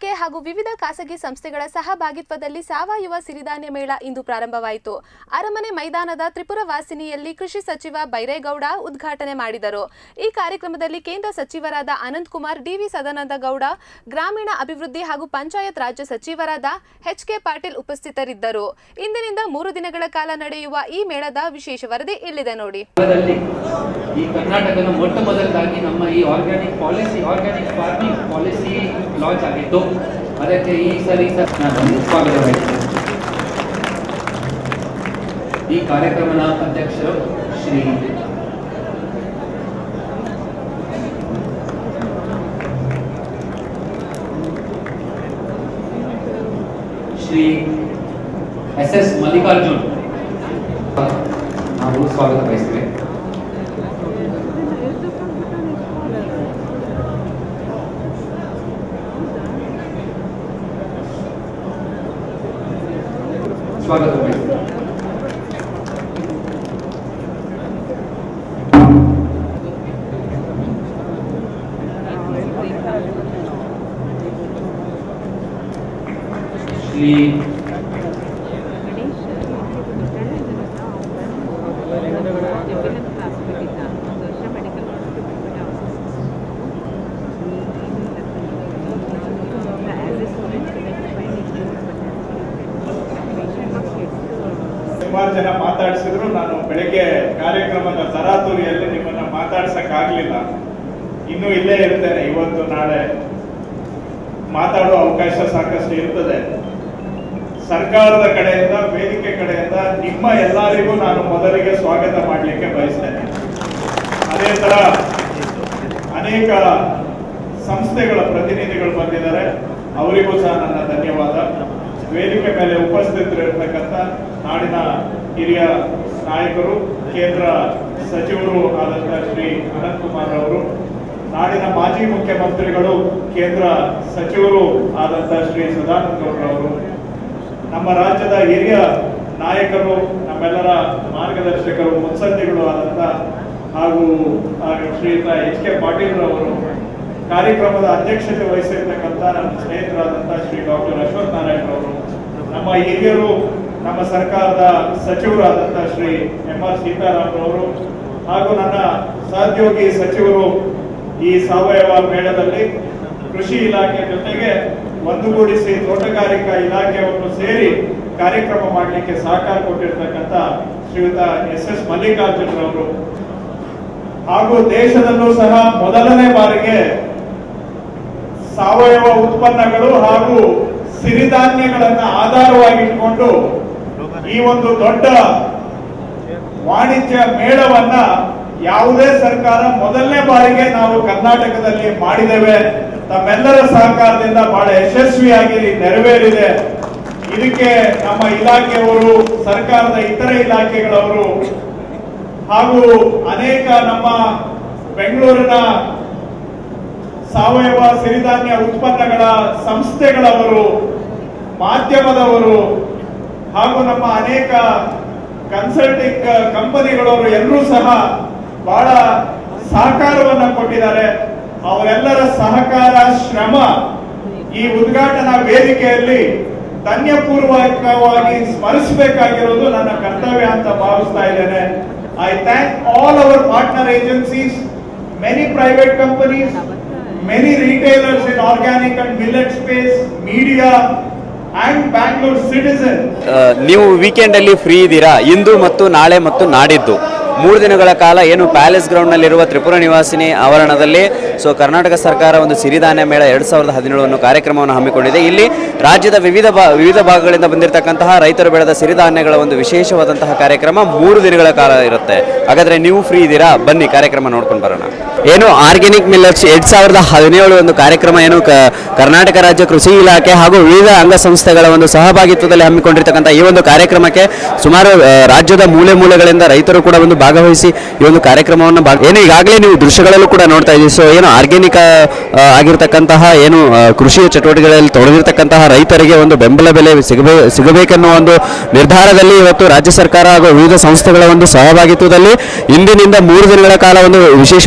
ಇಲಾಖೆ ಹಾಗೂ ವಿವಿಧ ಖಾಸಗಿ ಸಂಸ್ಥೆಗಳ ಸಹಭಾಗಿತ್ವದಲ್ಲಿ ಸಾವಯವ ಸಿರಿಧಾನ್ಯ ಮೇಳ ಇಂದು ಪ್ರಾರಂಭವಾಯಿತು ಅರಮನೆ ಮೈದಾನದ ತ್ರಿಪುರ ವಾಸಿನಿಯಲ್ಲಿ ಕೃಷಿ ಸಚಿವ ಬೈರೇಗೌಡ ಉದ್ಘಾಟನೆ ಮಾಡಿದರು ಈ ಕಾರ್ಯಕ್ರಮದಲ್ಲಿ ಕೇಂದ್ರ ಸಚಿವರಾದ ಅನಂತ್ ಕುಮಾರ್ ಡಿವಿ ಸದಾನಂದ ಗೌಡ ಗ್ರಾಮೀಣ ಅಭಿವೃದ್ಧಿ ಹಾಗೂ ಪಂಚಾಯತ್ ರಾಜ್ಯ ಸಚಿವರಾದ ಎಚ್ ಕೆ ಪಾಟೀಲ್ ಉಪಸ್ಥಿತರಿದ್ದರು ಇಂದಿನಿಂದ ಮೂರು ದಿನಗಳ ಕಾಲ ನಡೆಯುವ ಈ ಮೇಳದ ವಿಶೇಷ ವರದಿ ಇಲ್ಲಿದೆ ನೋಡಿ ಕಾಲದಲ್ಲಿ ಈ ಕರ್ನಾಟಕದ ಮೊಟ್ಟ ಮೊದಲದಾಗಿ ನಮ್ಮ ಈ organic policy organic farming policy launch ಆಗಿತ್ತು ಅದಕ್ಕೆ ಈ ಸರಿ ಸರ್ ನಾನು ಸ್ವಾಗತ ಬಯಸ್ತೇನೆ ಈ ಕಾರ್ಯಕ್ರಮದ ಅಧ್ಯಕ್ಷರು ಶ್ರೀ ಶ್ರೀ ಎಸ್ ಎಸ್ ಮಲ್ಲಿಕಾರ್ಜುನ್ ನಾವು ಸ್ವಾಗತ ಬಯಸ್ತೇವೆ ಸ್ವಾಗತ ಬಯಸ್ತೇವೆ ಶ್ರೀ ಸುಮಾರು ಜನ ಮಾತಾಡಿಸಿದ್ರು ನಾನು ಬೆಳಗ್ಗೆ ಕಾರ್ಯಕ್ರಮದ ತರಾತುರಿಯಲ್ಲಿ ನಿಮ್ಮನ್ನ ಮಾತಾಡ್ಸಕ್ ಆಗ್ಲಿಲ್ಲ ಇನ್ನೂ ಇಲ್ಲೇ ಇರ್ತೇನೆ ಇವತ್ತು ನಾಳೆ ಮಾತಾಡುವ ಅವಕಾಶ ಸಾಕಷ್ಟು ಇರ್ತದೆ ಸರ್ಕಾರದ ಕಡೆಯಿಂದ ವೇದಿಕೆ ಕಡೆಯಿಂದ ನಿಮ್ಮ ಎಲ್ಲರಿಗೂ ನಾನು ಮೊದಲಿಗೆ ಸ್ವಾಗತ ಮಾಡಲಿಕ್ಕೆ ಬಯಸ್ತೇನೆ ಅದೇ ತರ ಅನೇಕ ಸಂಸ್ಥೆಗಳ ಪ್ರತಿನಿಧಿಗಳು ಬಂದಿದ್ದಾರೆ ಅವರಿಗೂ ಸಹ ನನ್ನ ಧನ್ಯವಾದ ವೇದಿಕೆ ಮೇಲೆ ಉಪಸ್ಥಿತರಿರ್ತಕ್ಕಂಥ ನಾಡಿನ ಹಿರಿಯ ನಾಯಕರು ಕೇಂದ್ರ ಸಚಿವರು ಆದಂತಹ ಶ್ರೀ ಅನಂತ್ ಕುಮಾರ್ ಅವರು ನಾಡಿನ ಮಾಜಿ ಮುಖ್ಯಮಂತ್ರಿಗಳು ಕೇಂದ್ರ ಸಚಿವರು ಆದಂತಹ ಶ್ರೀ ಸದಾನಂದ ಗೌಡ್ರವರು ನಮ್ಮ ರಾಜ್ಯದ ಹಿರಿಯ ನಾಯಕರು ನಮ್ಮೆಲ್ಲರ ಮಾರ್ಗದರ್ಶಕರು ಮುತ್ಸದ್ದಿಗಳು ಆದಂತ ಹಾಗೂ ಹಾಗೂ ಶ್ರೀಯುತ ಎಚ್ ಕೆ ಪಾಟೀಲ್ ರವರು ಕಾರ್ಯಕ್ರಮದ ಅಧ್ಯಕ್ಷತೆ ವಹಿಸಿರ್ತಕ್ಕಂಥ ನಮ್ಮ ಸ್ನೇಹಿತರಾದಂತಹ ಶ್ರೀ ಡಾಕ್ಟರ್ ಅಶ್ವಥ್ ನಾರಾಯಣ್ ಅವರು ನಮ್ಮ ಹಿರಿಯರು ನಮ್ಮ ಸರ್ಕಾರದ ಸಚಿವರಾದಂತಹ ಶ್ರೀ ಎಂ ಆರ್ ಸೀತಾರಾಮ್ ಅವರು ಹಾಗೂ ನನ್ನ ಸಹೋದ್ಯೋಗಿ ಸಚಿವರು ಈ ಸಾವಯವ ಮೇಳದಲ್ಲಿ ಕೃಷಿ ಇಲಾಖೆ ಜೊತೆಗೆ ಒಂದುಗೂಡಿಸಿ ತೋಟಗಾರಿಕಾ ಇಲಾಖೆಯನ್ನು ಸೇರಿ ಕಾರ್ಯಕ್ರಮ ಮಾಡಲಿಕ್ಕೆ ಸಹಕಾರ ಕೊಟ್ಟಿರ್ತಕ್ಕಂಥ ಶ್ರೀಯುತ ಎಸ್ ಎಸ್ ಮಲ್ಲಿಕಾರ್ಜುನ್ ಅವರು ಹಾಗೂ ದೇಶದಲ್ಲೂ ಸಹ ಮೊದಲನೇ ಬಾರಿಗೆ ಸಾವಯವ ಉತ್ಪನ್ನಗಳು ಹಾಗೂ ಸಿರಿಧಾನ್ಯಗಳನ್ನ ಆಧಾರವಾಗಿಟ್ಕೊಂಡು ಈ ಒಂದು ದೊಡ್ಡ ವಾಣಿಜ್ಯ ಮೇಳವನ್ನ ಯಾವುದೇ ಸರ್ಕಾರ ಮೊದಲನೇ ಬಾರಿಗೆ ನಾವು ಕರ್ನಾಟಕದಲ್ಲಿ ಮಾಡಿದ್ದೇವೆ ತಮ್ಮೆಲ್ಲರ ಸಹಕಾರದಿಂದ ಬಹಳ ಯಶಸ್ವಿಯಾಗಿ ನೆರವೇರಿದೆ ಇದಕ್ಕೆ ನಮ್ಮ ಇಲಾಖೆಯವರು ಸರ್ಕಾರದ ಇತರೆ ಇಲಾಖೆಗಳವರು ಹಾಗೂ ಅನೇಕ ನಮ್ಮ ಬೆಂಗಳೂರಿನ ಸಾವಯವ ಸಿರಿಧಾನ್ಯ ಉತ್ಪನ್ನಗಳ ಸಂಸ್ಥೆಗಳವರು ಮಾಧ್ಯಮದವರು ಹಾಗೂ ನಮ್ಮ ಅನೇಕ ಕನ್ಸಲ್ಟಿಂಗ್ ಕಂಪನಿಗಳವರು ಎಲ್ಲರೂ ಸಹ ಬಹಳ ಸಹಕಾರವನ್ನ ಕೊಟ್ಟಿದ್ದಾರೆ ಅವರೆಲ್ಲರ ಸಹಕಾರ ಶ್ರಮ ಈ ಉದ್ಘಾಟನಾ ವೇದಿಕೆಯಲ್ಲಿ ಧನ್ಯಪೂರ್ವಕವಾಗಿ ಸ್ಮರಿಸಬೇಕಾಗಿರೋದು ನನ್ನ ಕರ್ತವ್ಯ ಅಂತ ಭಾವಿಸ್ತಾ ಇದ್ದೇನೆ I thank all our partner agencies many private companies many retailers in organic and millet space media and Bangalore citizen uh, ನೀವು ವೀಕೆಂಡ್ ಅಲ್ಲಿ ಫ್ರೀ ಇದ್ದೀರಾ ಇಂದು ಮತ್ತು ನಾಳೆ ಮತ್ತು ನಾಡಿದ್ದು ಮೂರು ದಿನಗಳ ಕಾಲ ಏನು ಪ್ಯಾಲೇಸ್ ಗ್ರೌಂಡ್ನಲ್ಲಿರುವ ತ್ರಿಪುರ ನಿವಾಸಿನಿ ಆವರಣದಲ್ಲಿ ಸೊ ಕರ್ನಾಟಕ ಸರ್ಕಾರ ಒಂದು ಸಿರಿಧಾನ್ಯ ಮೇಳ ಎರಡು ಸಾವಿರದ ಹದಿನೇಳು ಅನ್ನೋ ಕಾರ್ಯಕ್ರಮವನ್ನು ಹಮ್ಮಿಕೊಂಡಿದೆ ಇಲ್ಲಿ ರಾಜ್ಯದ ವಿವಿಧ ಭಾ ವಿವಿಧ ಭಾಗಗಳಿಂದ ಬಂದಿರತಕ್ಕಂತಹ ರೈತರು ಬೆಳೆದ ಸಿರಿಧಾನ್ಯಗಳ ಒಂದು ವಿಶೇಷವಾದಂತಹ ಕಾರ್ಯಕ್ರಮ ಮೂರು ದಿನಗಳ ಕಾಲ ಇರುತ್ತೆ ಹಾಗಾದ್ರೆ ನೀವು ಫ್ರೀ ಇದ್ದೀರಾ ಬನ್ನಿ ಕಾರ್ಯಕ್ರಮ ನೋಡ್ಕೊಂಡು ಬರೋಣ ಏನು ಆರ್ಗ್ಯಾನಿಕ್ ಮಿಲ್ಲಟ್ಸ್ ಎರಡ್ ಸಾವಿರದ ಹದಿನೇಳು ಒಂದು ಕಾರ್ಯಕ್ರಮ ಏನು ಕ- ಕರ್ನಾಟಕ ರಾಜ್ಯ ಕೃಷಿ ಇಲಾಖೆ ಹಾಗೂ ವಿವಿಧ ಅಂಗಸಂಸ್ಥೆಗಳ ಒಂದು ಸಹಭಾಗಿತ್ವದಲ್ಲಿ ಹಮ್ಮಿಕೊಂಡಿರ್ತಕ್ಕಂಥ ಈ ಒಂದು ಕಾರ್ಯಕ್ರಮಕ್ಕೆ ಸುಮಾರು ಆ, ರಾಜ್ಯದ ಮೂಲೆ ಮೂಲೆಗಳಿಂದ ರೈತರು ಕೂಡ ಒಂದು ಭಾಗವಹಿಸಿ ಈ ಒಂದು ಕಾರ್ಯಕ್ರಮವನ್ನು ಭಾಗ ಏನು ಈಗಾಗಲೇ ನೀವು ದೃಶ್ಯಗಳಲ್ಲೂ ಕೂಡ ನೋಡ್ತಾ ಇದ್ದೀವಿ ಸೊ ಏನು ಆರ್ಗ್ಯಾನಿಕ್ ಆಗಿರ್ತಕ್ಕಂತಹ ಏನು ಆ, ಕೃಷಿಯ ಚಟುವಟಿಕೆಗಳಲ್ಲಿ ತೊಡಗಿರ್ತಕ್ಕಂತಹ ರೈತರಿಗೆ ಒಂದು ಬೆಂಬಲ ಬೆಲೆ ಸಿಗಬೇ ಸಿಗಬೇಕೆನ್ನುವ ಒಂದು ನಿರ್ಧಾರದಲ್ಲಿ ಇವತ್ತು ರಾಜ್ಯ ಸರ್ಕಾರ ಹಾಗೂ ವಿವಿಧ ಸಂಸ್ಥೆಗಳ ಒಂದು ಸಹಭಾಗಿತ್ವದಲ್ಲಿ ಇಂದಿನಿಂದ ಮೂರು ದಿನಗಳ ಕಾಲ ಒಂದು ವಿಶೇಷವಾದಂತಹ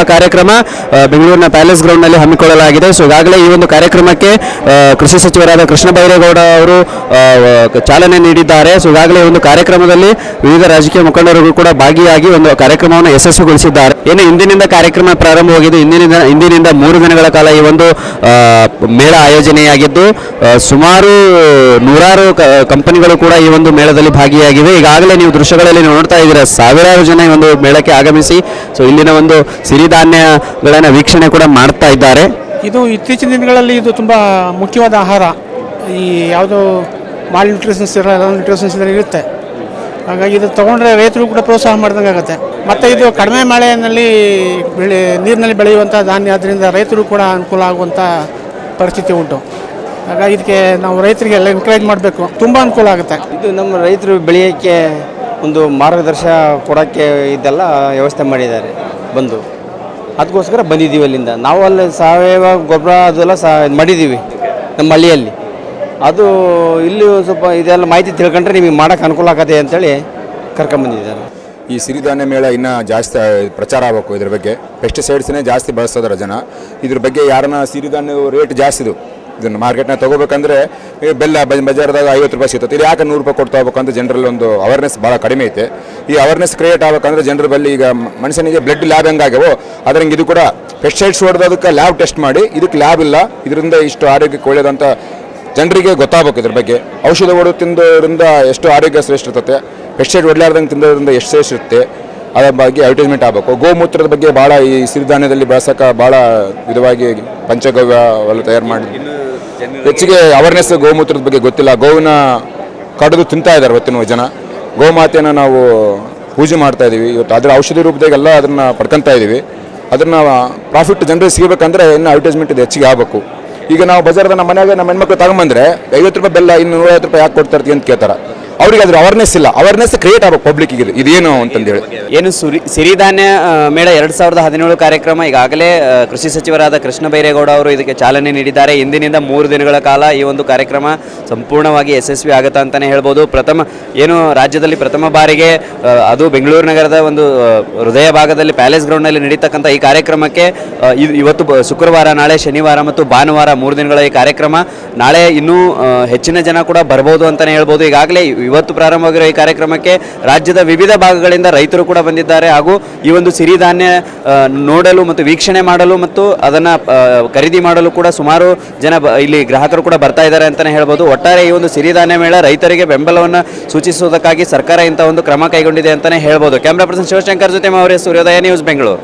ಕಾರ್ಯಕ್ರಮ ಆ, ಬೆಂಗಳೂರಿನ ಪ್ಯಾಲೇಸ್ ಗ್ರೌಂಡ್ನಲ್ಲಿ ಹಮ್ಮಿಕೊಳ್ಳಲಾಗಿದೆ ಸೊ ಈಗಾಗಲೇ ಈ ಒಂದು ಕಾರ್ಯಕ್ರಮಕ್ಕೆ ಆ, ಕೃಷಿ ಸಚಿವರಾದ ಕೃಷ್ಣ ಬೈರೇಗೌಡ ಅವರು ಆ, ವ- ಚಾಲನೆ ನೀಡಿದ್ದಾರೆ ಸೊ ಈಗಾಗಲೇ ಈ ಒಂದು ಕಾರ್ಯಕ್ರಮದಲ್ಲಿ ವಿವಿಧ ರಾಜಕೀಯ ಮುಖಂಡರು ಕೂಡ ಭಾಗಿಯಾಗಿ ಒಂದು ಕಾರ್ಯಕ್ರಮವನ್ನು ಯಶಸ್ವಿಗೊಳಿಸಿದ್ದಾರೆ ಏನು ಇಂದಿನಿಂದ ಕಾರ್ಯಕ್ರಮ ಪ್ರಾರಂಭವಾಗಿದೆ ಇಂದಿನಿಂದ ಇಂದಿನಿಂದ ಮೂರು ದಿನಗಳ ಕಾಲ ಈ ಒಂದು ಆ, ಮೇಳ ಆಯೋಜನೆಯಾಗಿದ್ದು ಆ, ಸುಮಾರು ನೂರಾರು ಕ- ಕಂಪನಿಗಳು ಕೂಡ ಈ ಒಂದು ಮೇಳದಲ್ಲಿ ಭಾಗಿಯಾಗಿವೆ ಈಗಾಗಲೇ ನೀವು ದೃಶ್ಯಗಳಲ್ಲಿ ನೋಡ್ತಾ ಇದ್ದೀರಾ ಸಾವಿರಾರು ಜನ ಈ ಒಂದು ಮೇಳಕ್ಕೆ ಆಗಮಿಸಿ ಸೊ ಇಲ್ಲಿನ ಒಂದು ಸಿರಿಧಾನ್ಯಗಳನ್ನು ವೀಕ್ಷಣೆ ಕೂಡ ಮಾಡ್ತಾ ಇದ್ದಾರೆ ಇದು ಇತ್ತೀಚಿನ ದಿನಗಳಲ್ಲಿ ಇದು ತುಂಬ ಮುಖ್ಯವಾದ ಆಹಾರ ಈ ಯಾವುದು ಮಾಲ್ ನ್ಯೂಟ್ರಿಷನ್ಸ್ ಇರಲ್ಲ ನ್ಯೂಟ್ರಿಷನ್ಸ್ ಇರುತ್ತೆ ಹಾಗಾಗಿ ಇದು ತೊಗೊಂಡ್ರೆ ರೈತರು ಕೂಡ ಪ್ರೋತ್ಸಾಹ ಮಾಡ್ದಂಗೆ ಆಗುತ್ತೆ ಮತ್ತು ಇದು ಕಡಿಮೆ ಮಳೆಯಲ್ಲಿ ಬೆಳೆ ನೀರಿನಲ್ಲಿ ಬೆಳೆಯುವಂಥ ಧಾನ್ಯ ಆದ್ದರಿಂದ ರೈತರು ಕೂಡ ಅನುಕೂಲ ಆಗುವಂಥ ಪರಿಸ್ಥಿತಿ ಉಂಟು ಹಾಗಾಗಿ ಇದಕ್ಕೆ ನಾವು ರೈತರಿಗೆ ಎಲ್ಲ ಎನ್ಕರೇಜ್ ಮಾಡಬೇಕು ತುಂಬ ಅನುಕೂಲ ಆಗುತ್ತೆ ಇದು ನಮ್ಮ ರೈತರು ಬೆಳೆಯೋಕ್ಕೆ ಒಂದು ಮಾರ್ಗದರ್ಶನ ಕೊಡೋಕ್ಕೆ ಇದೆಲ್ಲ ವ್ಯವಸ್ಥೆ ಮಾಡಿದ್ದಾರೆ ಬಂದು ಅದಕ್ಕೋಸ್ಕರ ಬಂದಿದ್ದೀವಿ ಅಲ್ಲಿಂದ ನಾವು ಅಲ್ಲಿ ಸಾವಯವ ಗೊಬ್ಬರ ಅದೆಲ್ಲ ಸಹ ಮಾಡಿದ್ದೀವಿ ನಮ್ಮ ಹಳ್ಳಿಯಲ್ಲಿ ಅದು ಇಲ್ಲಿ ಒಂದ್ ಸ್ವಲ್ಪ ಇದೆಲ್ಲ ಮಾಹಿತಿ ತಿಳ್ಕೊಂಡ್ರೆ ನಿಮಗೆ ಮಾಡೋಕ್ಕೆ ಅನುಕೂಲ ಆಗತ್ತೆ ಅಂತೇಳಿ ಕರ್ಕೊಂಬಂದಿದ್ದಾರೆ ಈ ಸಿರಿಧಾನ್ಯ ಮೇಳ ಇನ್ನೂ ಜಾಸ್ತಿ ಪ್ರಚಾರ ಆಗಬೇಕು ಇದ್ರ ಬಗ್ಗೆ ಪೆಸ್ಟಿಸೈಡ್ಸ್ನೇ ಜಾಸ್ತಿ ಬಳಸೋದ್ರ ಜನ ಇದ್ರ ಬಗ್ಗೆ ಯಾರನ್ನ ಸಿರಿಧಾನ್ಯ ರೇಟ್ ಜಾಸ್ತಿ ಇದು ಇದನ್ನು ಮಾರ್ಕೆಟ್ನಾಗ ತೊಗೋಬೇಕಂದ್ರೆ ಈ ಬೆಲ್ಲ ಬ- ಬಜಾರ್ದಾಗ ಐವತ್ತು ರೂಪಾಯಿ ಸಿಗುತ್ತೆ ಇದು ಯಾಕೆ ನೂರು ರೂಪಾಯಿ ಕೊಡ್ತಾ ಹೋಗ್ಬೇಕು ಅಂತ ಜನರಲ್ಲಿ ಒಂದು ಅವೇರ್ನೆಸ್ ಭಾಳ ಕಡಿಮೆ ಐತೆ ಈ ಅವೇರ್ನೆಸ್ ಕ್ರಿಯೇಟ್ ಆಗ್ಬೇಕಂದ್ರೆ ಜನರ ಬಳಿ ಈಗ ಮ- ಮನುಷ್ಯನಿಗೆ ಬ್ಲಡ್ ಲ್ಯಾಬ್ ಹೆಂಗಾಗ್ಯವೋ ಅದ್ರಂಗೆ ಇದು ಕೂಡ ಪೆಸ್ಟಿಸೈಡ್ಸ್ ಹೊಡೆದೋದಕ್ಕೆ ಲ್ಯಾಬ್ ಟೆಸ್ಟ್ ಮಾಡಿ ಇದಕ್ಕೆ ಲ್ಯಾಬ್ ಇಲ್ಲ ಇದರಿಂದ ಇಷ್ಟು ಆರೋಗ್ಯಕ್ಕೆ ಒಳ್ಳೇದಂತ ಜನರಿಗೆ ಗೊತ್ತಾಗಬೇಕು ಇದ್ರ ಬಗ್ಗೆ ಔಷಧ ಹೊಡೆದು ತಿಂದೋದ್ರಿಂದ ಎಷ್ಟು ಆರೋಗ್ಯ ಶ್ರೇಷ್ಠ ಇರ್ತದೆ ಪೆಸ್ಟಿಸೈಡ್ ಹೊಡ್ಲಾರ್ದಂಗೆ ತಿನ್ನೋದ್ರಿಂದ ಎಷ್ಟು ಶ್ರೇಷ್ಠ ಇರುತ್ತೆ ಅದರ ಬಗ್ಗೆ ಅಡ್ವರ್ಟೈಸ್ಮೆಂಟ್ ಆಗಬೇಕು ಗೋಮೂತ್ರದ ಬಗ್ಗೆ ಭಾಳ ಈ ಸಿರಿಧಾನ್ಯದಲ್ಲಿ ಬಳಸಕ್ಕೆ ಭಾಳ ವಿಧವಾಗಿ ಪಂಚಗವ್ಯ ಅವೆಲ್ಲ ತಯಾರು ಮಾಡಿ ಹೆಚ್ಚಿಗೆ ಅವೇರ್ನೆಸ್ ಗೋಮೂತ್ರದ ಬಗ್ಗೆ ಗೊತ್ತಿಲ್ಲ ಗೋವಿನ ಕಡಿದು ತಿಂತಾ ಇದ್ದಾರೆ ಇವತ್ತಿನ ಜನ ಗೋಮಾತೆಯನ್ನು ನಾವು ಪೂಜೆ ಮಾಡ್ತಾ ಇದೀವಿ ಇವತ್ತು ಅದರ ಔಷಧಿ ರೂಪದಾಗೆಲ್ಲ ಅದನ್ನ ಪಡ್ಕೊಂತಾ ಇದೀವಿ ಅದನ್ನ ಪ್ರಾಫಿಟ್ ಜನರಿಗೆ ಸಿಗಬೇಕಂದ್ರೆ ಇನ್ನು ಅಡ್ವರ್ಟೈಸ್ಮೆಂಟ್ ಇದು ಹೆಚ್ಚಿಗೆ ಆಗಬೇಕು ಈಗ ನಾವು ಬಜಾರ್ದ ನಮ್ಮ ಮನೆಯಾಗ ನಮ್ಮ ಹೆಣ್ಮಕ್ಳು ತಗೊಂಬಂದ್ರೆ ಐವತ್ತು ರೂಪಾಯಿ ಬೆಲ್ಲ ಇನ್ನು ನೂರೈವತ್ತು ರೂಪಾಯಿ ಯಾಕೆ ಕೊಡ್ತಾ ಇರ್ತೀವಿ ಅಂತ ಕೇಳ್ತಾರೆ ಅವ್ರಿಗೆ ಅದ್ರ ಅವೇರ್ನೆಸ್ ಇಲ್ಲ ಅವೇರ್ನೆಸ್ ಕ್ರಿಯೇಟ್ ಆಗಬೇಕು ಪಬ್ಲಿಕ್ಕಿಗೆ ಇದು ಇದೇನು ಅಂತಂದೇಳಿ ಏನು ಸುರಿ ಸಿರಿಧಾನ್ಯ ಆ, ಮೇಳ ಎರಡು ಸಾವಿರದ ಹದಿನೇಳು ಕಾರ್ಯಕ್ರಮ ಈಗಾಗಲೇ ಆ, ಕೃಷಿ ಸಚಿವರಾದ ಕೃಷ್ಣ ಬೈರೇಗೌಡ ಅವರು ಇದಕ್ಕೆ ಚಾಲನೆ ನೀಡಿದ್ದಾರೆ ಇಂದಿನಿಂದ ಮೂರು ದಿನಗಳ ಕಾಲ ಈ ಒಂದು ಕಾರ್ಯಕ್ರಮ ಸಂಪೂರ್ಣವಾಗಿ ಯಶಸ್ವಿ ಆಗುತ್ತಾ ಅಂತಲೇ ಹೇಳ್ಬೋದು ಪ್ರಥಮ ಏನು ರಾಜ್ಯದಲ್ಲಿ ಪ್ರಥಮ ಬಾರಿಗೆ ಆ, ಅದು ಬೆಂಗಳೂರು ನಗರದ ಒಂದು ಆ, ಹೃದಯ ಭಾಗದಲ್ಲಿ ಪ್ಯಾಲೇಸ್ ಗ್ರೌಂಡ್ನಲ್ಲಿ ನಡೀತಕ್ಕಂಥ ಈ ಕಾರ್ಯಕ್ರಮಕ್ಕೆ ಆ, ಇದು ಇವತ್ತು ಬ- ಶುಕ್ರವಾರ ನಾಳೆ ಶನಿವಾರ ಮತ್ತು ಭಾನುವಾರ ಮೂರು ದಿನಗಳ ಈ ಕಾರ್ಯಕ್ರಮ ನಾಳೆ ಇನ್ನೂ ಆ, ಹೆಚ್ಚಿನ ಜನ ಕೂಡ ಬರ್ಬೋದು ಅಂತಲೇ ಹೇಳ್ಬೋದು ಈಗಾಗಲೇ ಇವತ್ತು ಪ್ರಾರಂಭವಾಗಿರೋ ಈ ಕಾರ್ಯಕ್ರಮಕ್ಕೆ ರಾಜ್ಯದ ವಿವಿಧ ಭಾಗಗಳಿಂದ ರೈತರು ಕೂಡ ಬಂದಿದ್ದಾರೆ ಹಾಗೂ ಈ ಒಂದು ಸಿರಿಧಾನ್ಯ ಆ, ನೋಡಲು ಮತ್ತು ವೀಕ್ಷಣೆ ಮಾಡಲು ಮತ್ತು ಅದನ್ನು ಖರೀದಿ ಮಾಡಲು ಕೂಡ ಸುಮಾರು ಜನ ಬ- ಇಲ್ಲಿ ಗ್ರಾಹಕರು ಕೂಡ ಬರ್ತಾ ಇದ್ದಾರೆ ಅಂತಲೇ ಹೇಳ್ಬೋದು ಒಟ್ಟಾರೆ ಈ ಒಂದು ಸಿರಿಧಾನ್ಯ ಮೇಳ ರೈತರಿಗೆ ಬೆಂಬಲವನ್ನು ಸೂಚಿಸುವುದಕ್ಕಾಗಿ ಸರ್ಕಾರ ಇಂಥ ಒಂದು ಕ್ರಮ ಕೈಗೊಂಡಿದೆ ಅಂತಲೇ ಹೇಳ್ಬೋದು ಕ್ಯಾಮ್ರಾ ಪರ್ಸನ್ ಶಿವಶಂಕರ್ ಜೊತೆ ಅವರೇ ಸೂರ್ಯೋದಯ ನ್ಯೂಸ್ ಬೆಂಗಳೂರು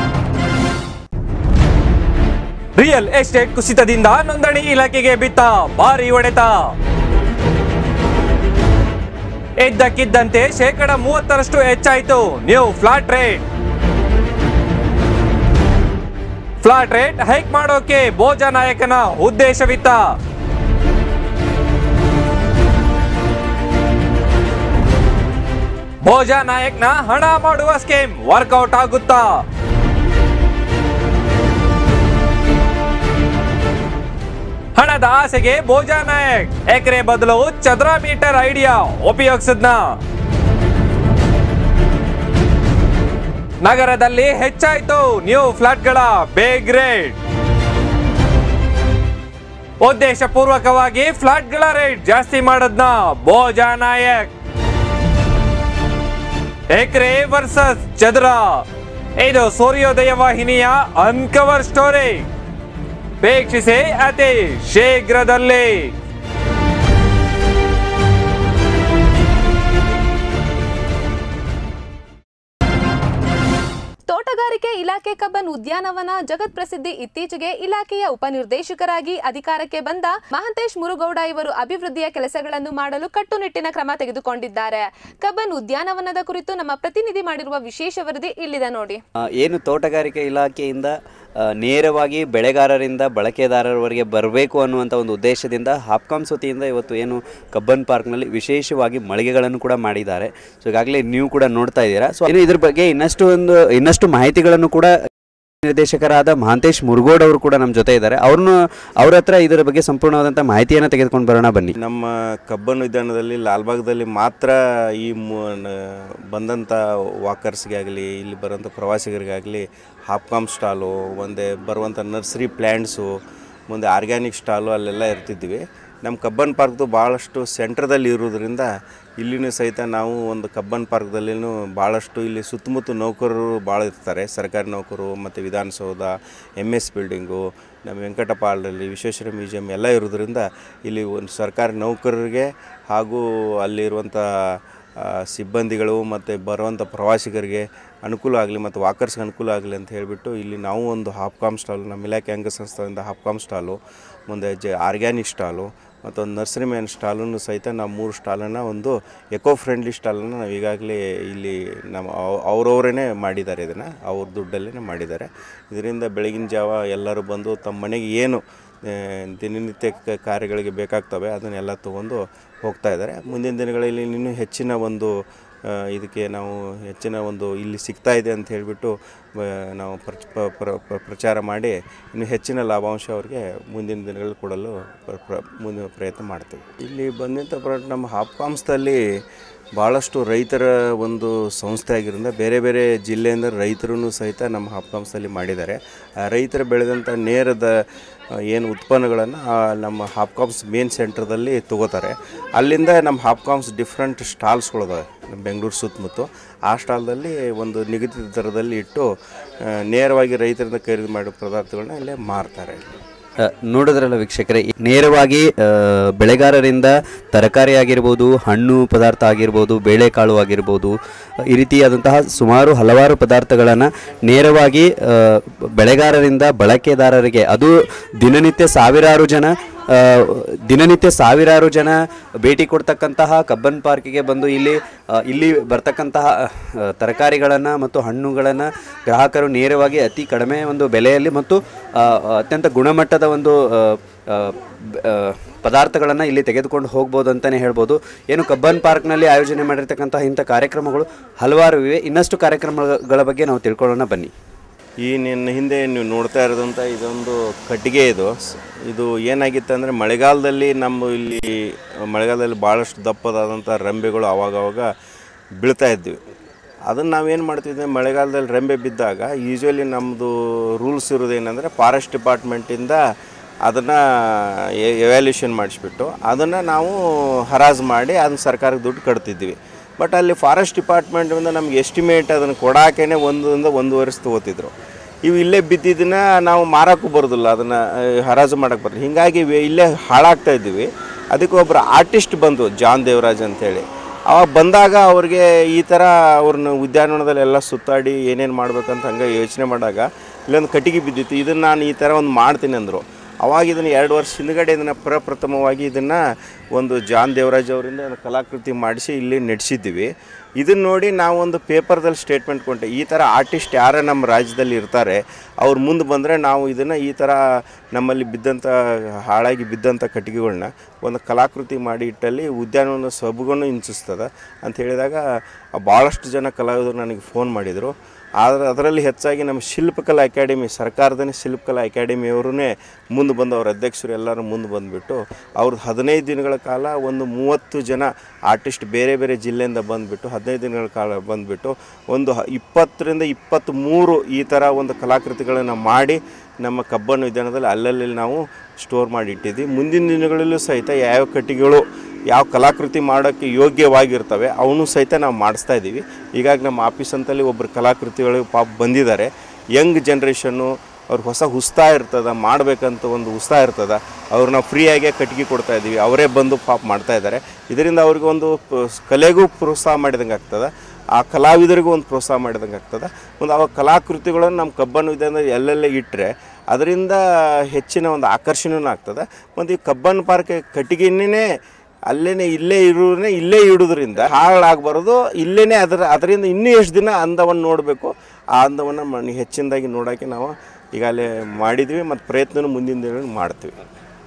ರಿಯಲ್ ಎಸ್ಟೇಟ್ ಕುಸಿತದಿಂದ ನೋಂದಣಿ ಇಲಾಖೆಗೆ ಬಿತ್ತ ಭಾರಿ ಹೊಡೆತ ಇದ್ದಕ್ಕಿದ್ದಂತೆ ಶೇಕಡ ಮೂವತ್ತರಷ್ಟು ಹೆಚ್ಚಾಯಿತು new flat rate flat rate hike ಮಾಡೋಕೆ ಭೋಜ ನಾಯಕನ ಉದ್ದೇಶವಿತ್ತ ಭೋಜ ನಾಯಕ್ನ ಹಣ ಮಾಡುವ ಸ್ಕೀಮ್ ವರ್ಕೌಟ್ ಆಗುತ್ತಾ ಹಣದ ಆಸೆಗೆ ಭೋಜಾ ನಾಯಕ್ ಎಕರೆ ಬದಲು ಚದರ ಮೀಟರ್ ಐಡಿಯಾ ಉಪಯೋಗಿಸಿದ್ನ ನಗರದಲ್ಲಿ ಹೆಚ್ಚಾಯ್ತು ನ್ಯೂ ಫ್ಲಾಟ್ಗಳ ಬೇಗ್ ರೇಟ್ ಉದ್ದೇಶ ಪೂರ್ವಕವಾಗಿ ಫ್ಲಾಟ್ಗಳ ರೇಟ್ ಜಾಸ್ತಿ ಮಾಡದ್ನ ಭೋಜಾ ನಾಯಕ್ ಎಕರೆ ವರ್ಸಸ್ ಚದರ ಇದು ಸೂರ್ಯೋದಯ ವಾಹಿನಿಯ ಅನ್ಕವರ್ ಸ್ಟೋರಿ ವೀಕ್ಷಿಸಿ ಅತಿ ಶೀಘ್ರದಲ್ಲಿ ತೋಟಗಾರಿಕೆ ಇಲಾಖೆ ಕಬ್ಬನ್ ಉದ್ಯಾನವನ ಜಗತ್ ಪ್ರಸಿದ್ಧಿ ಇತ್ತೀಚೆಗೆ ಇಲಾಖೆಯ ಉಪನಿರ್ದೇಶಕರಾಗಿ ಅಧಿಕಾರಕ್ಕೆ ಬಂದ ಮಹಂತೇಶ್ ಮುರುಗೌಡ ಇವರು ಅಭಿವೃದ್ಧಿಯ ಕೆಲಸಗಳನ್ನು ಮಾಡಲು ಕಟ್ಟುನಿಟ್ಟಿನ ಕ್ರಮ ತೆಗೆದುಕೊಂಡಿದ್ದಾರೆ ಕಬ್ಬನ್ ಉದ್ಯಾನವನದ ಕುರಿತು ನಮ್ಮ ಪ್ರತಿನಿಧಿ ಮಾಡಿರುವ ವಿಶೇಷ ವರದಿ ಇಲ್ಲಿದೆ ನೋಡಿ ಆ, ಏನು ತೋಟಗಾರಿಕೆ ಇಲಾಖೆಯಿಂದ ಆ, ನೇರವಾಗಿ ಬೆಳೆಗಾರರಿಂದ ಬಳಕೆದಾರರವರೆಗೆ ಬರಬೇಕು ಅನ್ನುವಂಥ ಒಂದು ಉದ್ದೇಶದಿಂದ ಹಾಪ್ಕಾಮ್ಸ್ ವತಿಯಿಂದ ಇವತ್ತು ಏನು ಕಬ್ಬನ್ ಪಾರ್ಕ್ನಲ್ಲಿ ವಿಶೇಷವಾಗಿ ಮಳಿಗೆಗಳನ್ನು ಕೂಡ ಮಾಡಿದ್ದಾರೆ ಸೊ ಈಗಾಗಲೇ ನೀವು ಕೂಡ ನೋಡ್ತಾ ಇದ್ದೀರಾ ಸೊ ಇನ್ನು ಇದ್ರ ಬಗ್ಗೆ ಇನ್ನಷ್ಟು ಒಂದು ಇನ್ನಷ್ಟು ಮಾಹಿತಿಗಳನ್ನು ಕೂಡ ನಿರ್ದೇಶಕರಾದ ಮಹಾಂತೇಶ್ ಮುರುಗೋಡ್ ಅವರು ಕೂಡ ನಮ್ಮ ಜೊತೆ ಇದ್ದಾರೆ ಅವ್ರನ್ನು ಅವ್ರ ಹತ್ರ ಇದರ ಬಗ್ಗೆ ಸಂಪೂರ್ಣವಾದಂಥ ಮಾಹಿತಿಯನ್ನು ತೆಗೆದುಕೊಂಡು ಬರೋಣ ಬನ್ನಿ ನಮ್ಮ ಕಬ್ಬನ್ ವಿಧಾನದಲ್ಲಿ ಲಾಲ್ಬಾಗ್ದಲ್ಲಿ ಮಾತ್ರ ಈ ಮು- ನ- ಬಂದಂಥ ವಾಕರ್ಸ್ಗೆ ಆಗಲಿ ಇಲ್ಲಿ ಬರೋಂಥ ಪ್ರವಾಸಿಗರಿಗಾಗಲಿ ಹಾಪ್ಕಾಮ್ ಸ್ಟಾಲು ಒಂದೇ ಬರುವಂಥ ನರ್ಸರಿ ಪ್ಲ್ಯಾಂಟ್ಸು ಮುಂದೆ ಆರ್ಗ್ಯಾನಿಕ್ ಸ್ಟಾಲು ಅಲ್ಲೆಲ್ಲ ಇರ್ತಿದ್ವಿ ನಮ್ಮ ಕಬ್ಬನ್ ಪಾರ್ಕ್ದು ಭಾಳಷ್ಟು ಸೆಂಟ್ರದಲ್ಲಿ ಇರೋದ್ರಿಂದ ಇಲ್ಲಿನೂ ಸಹಿತ ನಾವು ಒಂದು ಕಬ್ಬನ್ ಪಾರ್ಕ್ದಲ್ಲಿನೂ ಭಾಳಷ್ಟು ಇಲ್ಲಿ ಸುತ್ತಮುತ್ತ ನೌಕರರು ಭಾಳ ಇರ್ತಾರೆ ಸರ್ಕಾರಿ ನೌಕರು ಮತ್ತು ವಿಧಾನಸೌಧ ಎಮ್ ಎಸ್ ಬಿಲ್ಡಿಂಗು ನಮ್ಮ ವೆಂಕಟಪ್ಪ ಹಾಲಲ್ಲಿ ವಿಶ್ವೇಶ್ವರ ಮ್ಯೂಸಿಯಂ ಎಲ್ಲ ಇರೋದ್ರಿಂದ ಇಲ್ಲಿ ಒಂದು ಸರ್ಕಾರಿ ನೌಕರರಿಗೆ ಹಾಗೂ ಅಲ್ಲಿರುವಂಥ ಆ, ಸಿಬ್ಬಂದಿಗಳು ಮತ್ತು ಬರುವಂಥ ಪ್ರವಾಸಿಗರಿಗೆ ಅನುಕೂಲ ಆಗಲಿ ಮತ್ತು ವಾಕರ್ಸ್ಗೆ ಅನುಕೂಲ ಆಗಲಿ ಅಂತ ಹೇಳಿಬಿಟ್ಟು ಇಲ್ಲಿ ನಾವು ಒಂದು ಹಾಪ್ಕಾಮ್ ಸ್ಟಾಲು ನಮ್ಮ ಇಲಾಖೆ ಅಂಗಸಂಸ್ಥೆಯಿಂದ ಹಾಪ್ಕಾಮ್ ಸ್ಟಾಲು ಮುಂದೆ ಜ ಆರ್ಗ್ಯಾನಿಕ್ ಸ್ಟಾಲು ಮತ್ತು ಒಂದು ನರ್ಸರಿ ಮ್ಯಾನ್ ಸ್ಟಾಲನ್ನು ಸಹಿತ ನಾವು ಮೂರು ಸ್ಟಾಲನ್ನು ಒಂದು ಎಕೋ ಫ್ರೆಂಡ್ಲಿ ಸ್ಟಾಲನ್ನು ನಾವು ಈಗಾಗಲೇ ಇಲ್ಲಿ ನಮ್ಮ ಅವ್- ಅವ್ರವರೇ ಮಾಡಿದ್ದಾರೆ ಇದನ್ನು ಅವ್ರ ದುಡ್ಡಲ್ಲೇ ಮಾಡಿದ್ದಾರೆ ಇದರಿಂದ ಬೆಳಗಿನ ಜಾವ ಎಲ್ಲರೂ ಬಂದು ತಮ್ಮ ಮನೆಗೆ ಏನು ಆ, ದಿನನಿತ್ಯ ಕ- ಕಾರ್ಯಗಳಿಗೆ ಬೇಕಾಗ್ತವೆ ಅದನ್ನೆಲ್ಲ ತೊಗೊಂಡು ಹೋಗ್ತಾ ಇದ್ದಾರೆ ಮುಂದಿನ ದಿನಗಳಲ್ಲಿ ಇನ್ನೂ ಹೆಚ್ಚಿನ ಒಂದು ಆ, ಇದಕ್ಕೆ ನಾವು ಹೆಚ್ಚಿನ ಒಂದು ಇಲ್ಲಿ ಸಿಗ್ತಾ ಇದೆ ಅಂತ ಹೇಳಿಬಿಟ್ಟು ಆ, ನಾವು ಪ್ರಚ್ ಪ- ಪ್ರ- ಪ್ರ- ಪ್ರಚಾರ ಮಾಡಿ ಇನ್ನು ಹೆಚ್ಚಿನ ಲಾಭಾಂಶ ಅವರಿಗೆ ಮುಂದಿನ ದಿನಗಳಲ್ಲಿ ಕೊಡಲು ಪ್ರ- ಪ್ರ- ಮುಂದಿನ ಪ್ರಯತ್ನ ಮಾಡ್ತೀವಿ ಇಲ್ಲಿ ಬಂದಂಥ ಪ್ರಾಡಕ್ಟ್ ನಮ್ಮ ಹಾಪ್ಕಾಮ್ಸ್ದಲ್ಲಿ ಭಾಳಷ್ಟು ರೈತರ ಒಂದು ಸಂಸ್ಥೆ ಆಗಿರೋದ್ರಿಂದ ಬೇರೆ ಬೇರೆ ಜಿಲ್ಲೆಯಿಂದ ರೈತರು ಸಹಿತ ನಮ್ಮ ಹಾಪ್ಕಾಮ್ಸಲ್ಲಿ ಮಾಡಿದ್ದಾರೆ ಆ ರೈತರು ಬೆಳೆದಂಥ ನೇರದ ಏನು ಉತ್ಪನ್ನಗಳನ್ನು ನಮ್ಮ ಹಾಪ್ಕಾಮ್ಸ್ ಮೇನ್ ಸೆಂಟ್ರದಲ್ಲಿ ತಗೋತಾರೆ ಅಲ್ಲಿಂದ ನಮ್ಮ ಹಾಪ್ಕಾಮ್ಸ್ ಡಿಫ್ರೆಂಟ್ ಸ್ಟಾಲ್ಸ್ಗಳಿದಾವೆ ನಮ್ಮ ಬೆಂಗಳೂರು ಸುತ್ತಮುತ್ತ ಆ ಸ್ಟಾಲ್ದಲ್ಲಿ ಒಂದು ನಿಗದಿತ ದರದಲ್ಲಿ ಇಟ್ಟು ಆ, ನೇರವಾಗಿ ರೈತರಿಂದ ಖರೀದಿ ಮಾಡೋ ಪದಾರ್ಥಗಳನ್ನ ಇಲ್ಲೇ ಮಾರ್ತಾರೆ ಅ, ನೋಡಿದ್ರಲ್ಲ ವೀಕ್ಷಕರೇ ಈ ನೇರವಾಗಿ ಅ, ಬೆಳೆಗಾರರಿಂದ ತರಕಾರಿ ಆಗಿರ್ಬೋದು ಹಣ್ಣು ಪದಾರ್ಥ ಆಗಿರ್ಬೋದು ಬೇಳೆಕಾಳು ಆಗಿರ್ಬೋದು ಅ, ಈ ರೀತಿಯಾದಂತಹ ಸುಮಾರು ಹಲವಾರು ಪದಾರ್ಥಗಳನ್ನು ನೇರವಾಗಿ ಅ, ಬೆಳೆಗಾರರಿಂದ ಬಳಕೆದಾರರಿಗೆ ಅದು ದಿನನಿತ್ಯ ಸಾವಿರಾರು ಜನ ಆ, ದಿನನಿತ್ಯ ಸಾವಿರಾರು ಜನ ಭೇಟಿ ಕೊಡ್ತಕ್ಕಂತಹ ಕಬ್ಬನ್ ಪಾರ್ಕಿಗೆ ಬಂದು ಇಲ್ಲಿ ಆ, ಇಲ್ಲಿ ಬರ್ತಕ್ಕಂತಹ ತರಕಾರಿಗಳನ್ನು ಮತ್ತು ಹಣ್ಣುಗಳನ್ನು ಗ್ರಾಹಕರು ನೇರವಾಗಿ ಅತಿ ಕಡಿಮೆ ಒಂದು ಬೆಲೆಯಲ್ಲಿ ಮತ್ತು ಆ, ಅತ್ಯಂತ ಗುಣಮಟ್ಟದ ಒಂದು ಪದಾರ್ಥಗಳನ್ನು ಇಲ್ಲಿ ತೆಗೆದುಕೊಂಡು ಹೋಗ್ಬೋದು ಅಂತಲೇ ಹೇಳ್ಬೋದು ಏನು ಕಬ್ಬನ್ ಪಾರ್ಕ್ನಲ್ಲಿ ಆಯೋಜನೆ ಮಾಡಿರ್ತಕ್ಕಂತಹ ಇಂಥ ಕಾರ್ಯಕ್ರಮಗಳು ಹಲವಾರು ಇವೆ ಇನ್ನಷ್ಟು ಕಾರ್ಯಕ್ರಮಗಳ ಬಗ್ಗೆ ನಾವು ತಿಳ್ಕೊಳ್ಳೋಣ ಬನ್ನಿ ಈ ನಿನ್ನ ಹಿಂದೆ ನೀವು ನೋಡ್ತಾ ಇರೋದಂಥ ಇದೊಂದು ಕಟ್ಟಿಗೆ ಇದು ಸ್- ಇದು ಏನಾಗಿತ್ತು ಅಂದರೆ ಮಳೆಗಾಲದಲ್ಲಿ ನಮ್ಮ ಇಲ್ಲಿ ಮಳೆಗಾಲದಲ್ಲಿ ಭಾಳಷ್ಟು ದಪ್ಪದಾದಂಥ ರೆಂಬೆಗಳು ಅವಾಗವಾಗ ಬೀಳ್ತಾ ಇದ್ವಿ ಅದನ್ನು ನಾವೇನು ಮಾಡ್ತಿದ್ವಿ ಮಳೆಗಾಲದಲ್ಲಿ ರೆಂಬೆ ಬಿದ್ದಾಗ ಯೂಶ್ವಲಿ ನಮ್ಮದು ರೂಲ್ಸ್ ಇರೋದೇನೆಂದರೆ ಫಾರೆಸ್ಟ್ ಡಿಪಾರ್ಟ್ಮೆಂಟಿಂದ ಅದನ್ನು ಎವ್ಯಾಲ್ಯೂಷನ್ ಮಾಡಿಸ್ಬಿಟ್ಟು ಅದನ್ನು ನಾವು ಹರಾಜು ಮಾಡಿ ಅದನ್ನ ಸರ್ಕಾರಕ್ಕೆ ದುಡ್ಡು ಕಟ್ತಿದ್ವಿ ಬಟ್ ಅಲ್ಲಿ ಫಾರೆಸ್ಟ್ ಡಿಪಾರ್ಟ್ಮೆಂಟಿಂದ ನಮ್ಗೆ ಎಸ್ಟಿಮೇಟ್ ಅದನ್ನು ಕೊಡಾಕೇ ಒಂದರಿಂದ ಒಂದು ವರ್ಷ ತೊಗೋತಿದ್ರು ಇವು ಇಲ್ಲೇ ಬಿದ್ದಿದ್ದನ್ನ ನಾವು ಮಾರೋಕ್ಕೂ ಬರೋದಿಲ್ಲ ಅದನ್ನು ಹರಾಜು ಮಾಡೋಕ್ಕೆ ಬರೋದು ಹೀಗಾಗಿ ಇವೆ- ಇಲ್ಲೇ ಹಾಳಾಗ್ತಾ ಇದ್ದೀವಿ ಅದಕ್ಕೆ ಒಬ್ಬರು ಆರ್ಟಿಸ್ಟ್ ಬಂದು ಜಾನ್ ದೇವರಾಜ್ ಅಂತೇಳಿ ಅವಾಗ ಬಂದಾಗ ಅವ್ರಿಗೆ ಈ ಥರ ಅವ್ರನ್ನ ಉದ್ಯಾನವನದಲ್ಲಿ ಎಲ್ಲ ಸುತ್ತಾಡಿ ಏನೇನು ಮಾಡ್ಬೇಕಂತ ಹಂಗೆ ಯೋಚನೆ ಮಾಡಿದಾಗ ಇಲ್ಲೊಂದು ಕಟ್ಟಿಗೆ ಬಿದ್ದಿತ್ತು ಇದನ್ನು ನಾನು ಈ ಥರ ಒಂದು ಮಾಡ್ತೀನಿ ಅಂದರು ಅವಾಗ ಇದನ್ನು ಎರಡು ವರ್ಷ ಹಿಂದ್ಗಡೆ ಇದನ್ನು ಪ್ರಪ್ರಥಮವಾಗಿ ಇದನ್ನು ಒಂದು ಜಾನ್ ದೇವರಾಜ್ ಅವರಿಂದ ಒಂದು ಕಲಾಕೃತಿ ಮಾಡಿಸಿ ಇಲ್ಲಿ ನಡೆಸಿದ್ದೀವಿ ಇದನ್ನು ನೋಡಿ ನಾವು ಒಂದು ಪೇಪರ್ದಲ್ಲಿ ಸ್ಟೇಟ್ಮೆಂಟ್ ಕೊಟ್ಟೆ ಈ ಥರ ಆರ್ಟಿಸ್ಟ್ ಯಾರ ನಮ್ಮ ರಾಜ್ಯದಲ್ಲಿ ಇರ್ತಾರೆ ಅವ್ರು ಮುಂದೆ ಬಂದರೆ ನಾವು ಇದನ್ನು ಈ ಥರ ನಮ್ಮಲ್ಲಿ ಬಿದ್ದಂಥ ಹಾಳಾಗಿ ಬಿದ್ದಂಥ ಕಟ್ಟಿಗೆಗಳನ್ನ ಒಂದು ಕಲಾಕೃತಿ ಮಾಡಿ ಇಟ್ಟಲ್ಲಿ ಉದ್ಯಾನವನ ಸೊಬಗನ್ನು ಹಿಂಸಿಸ್ತದೆ ಅಂತ ಹೇಳಿದಾಗ ಭಾಳಷ್ಟು ಜನ ಕಲಾವಿದರು ನನಗೆ ಫೋನ್ ಮಾಡಿದರು ಆದರೆ ಅದರಲ್ಲಿ ಹೆಚ್ಚಾಗಿ ನಮ್ಮ ಶಿಲ್ಪಕಲಾ ಅಕಾಡೆಮಿ ಸರ್ಕಾರದನೇ ಶಿಲ್ಪಕಲಾ ಅಕಾಡೆಮಿಯವರೇ ಮುಂದೆ ಬಂದು ಅವ್ರ ಅಧ್ಯಕ್ಷರು ಎಲ್ಲರೂ ಮುಂದೆ ಬಂದುಬಿಟ್ಟು ಅವ್ರದ್ದು ಹದಿನೈದು ದಿನಗಳ ಕಾಲ ಒಂದು ಮೂವತ್ತು ಜನ ಆರ್ಟಿಸ್ಟ್ ಬೇರೆ ಬೇರೆ ಜಿಲ್ಲೆಯಿಂದ ಬಂದುಬಿಟ್ಟು ಹದಿನೈದು ದಿನಗಳ ಕಾಲ ಬಂದುಬಿಟ್ಟು ಒಂದು ಹ- ಇಪ್ಪತ್ತರಿಂದ ಇಪ್ಪತ್ತ್ಮೂರು ಈ ಥರ ಒಂದು ಕಲಾಕೃತಿಗಳನ್ನು ಮಾಡಿ ನಮ್ಮ ಕಬ್ಬನ್ ವಿಧಾನದಲ್ಲಿ ಅಲ್ಲಲ್ಲಿ ನಾವು ಸ್ಟೋರ್ ಮಾಡಿ ಇಟ್ಟಿದ್ವಿ ಮುಂದಿನ ದಿನಗಳಲ್ಲೂ ಸಹಿತ ಯಾವ ಕಟ್ಟಿಗೆಗಳು ಯಾವ ಕಲಾಕೃತಿ ಮಾಡೋಕ್ಕೆ ಯೋಗ್ಯವಾಗಿರ್ತವೆ ಅವನು ಸಹಿತ ನಾವು ಮಾಡಿಸ್ತಾ ಇದ್ದೀವಿ ಹೀಗಾಗಿ ನಮ್ಮ ಆಫೀಸ್ ಅಂತಲ್ಲಿ ಒಬ್ಬರು ಕಲಾಕೃತಿಗಳು ಪಾಪ ಬಂದಿದ್ದಾರೆ ಯಂಗ್ ಜನ್ರೇಷನ್ನು ಅವ್ರಿಗೆ ಹೊಸ ಉತ್ಸಾಹ ಇರ್ತದೆ ಮಾಡಬೇಕಂತ ಒಂದು ಉತ್ಸಾಹ ಇರ್ತದೆ ಅವ್ರನ್ನ ಫ್ರೀಯಾಗೇ ಕಟ್ಟಿಗೆ ಕೊಡ್ತಾ ಇದ್ದೀವಿ ಅವರೇ ಬಂದು ಪಾಪ ಮಾಡ್ತಾ ಇದ್ದಾರೆ ಇದರಿಂದ ಅವ್ರಿಗೆ ಒಂದು ಪ- ಕಲೆಗೂ ಪ್ರೋತ್ಸಾಹ ಮಾಡಿದಂಗೆ ಆಗ್ತದೆ ಆ ಕಲಾವಿದರಿಗೂ ಒಂದು ಪ್ರೋತ್ಸಾಹ ಮಾಡಿದಂಗೆ ಆಗ್ತದೆ ಒಂದು ಅವಾಗ ಕಲಾಕೃತಿಗಳನ್ನು ನಮ್ಮ ಕಬ್ಬನ್ ವಿಧಾನದಲ್ಲಿ ಎಲ್ಲೆಲ್ಲೇ ಇಟ್ಟರೆ ಅದರಿಂದ ಹೆಚ್ಚಿನ ಒಂದು ಆಕರ್ಷಣೆಯೂ ಆಗ್ತದೆ ಮತ್ತು ಈ ಕಬ್ಬನ್ ಪಾರ್ಕ್ ಕಟ್ಟಿಗೆನೇ ಅಲ್ಲೇ ಇಲ್ಲೇ ಇರೋನೇ ಇಲ್ಲೇ ಇಡೋದ್ರಿಂದ ಹಾಳಾಗಬಾರ್ದು ಇಲ್ಲೇ ಅದರ ಅದರಿಂದ ಇನ್ನೂ ಎಷ್ಟು ದಿನ ಅಂದವನ್ನು ನೋಡಬೇಕು ಆ ಅಂದವನ್ನು ಮ ಹೆಚ್ಚಿನದಾಗಿ ನೋಡೋಕ್ಕೆ ನಾವು ಈಗಾಗಲೇ ಮಾಡಿದ್ವಿ ಮತ್ತು ಪ್ರಯತ್ನನೂ ಮುಂದಿನ ದಿನ ಮಾಡ್ತೀವಿ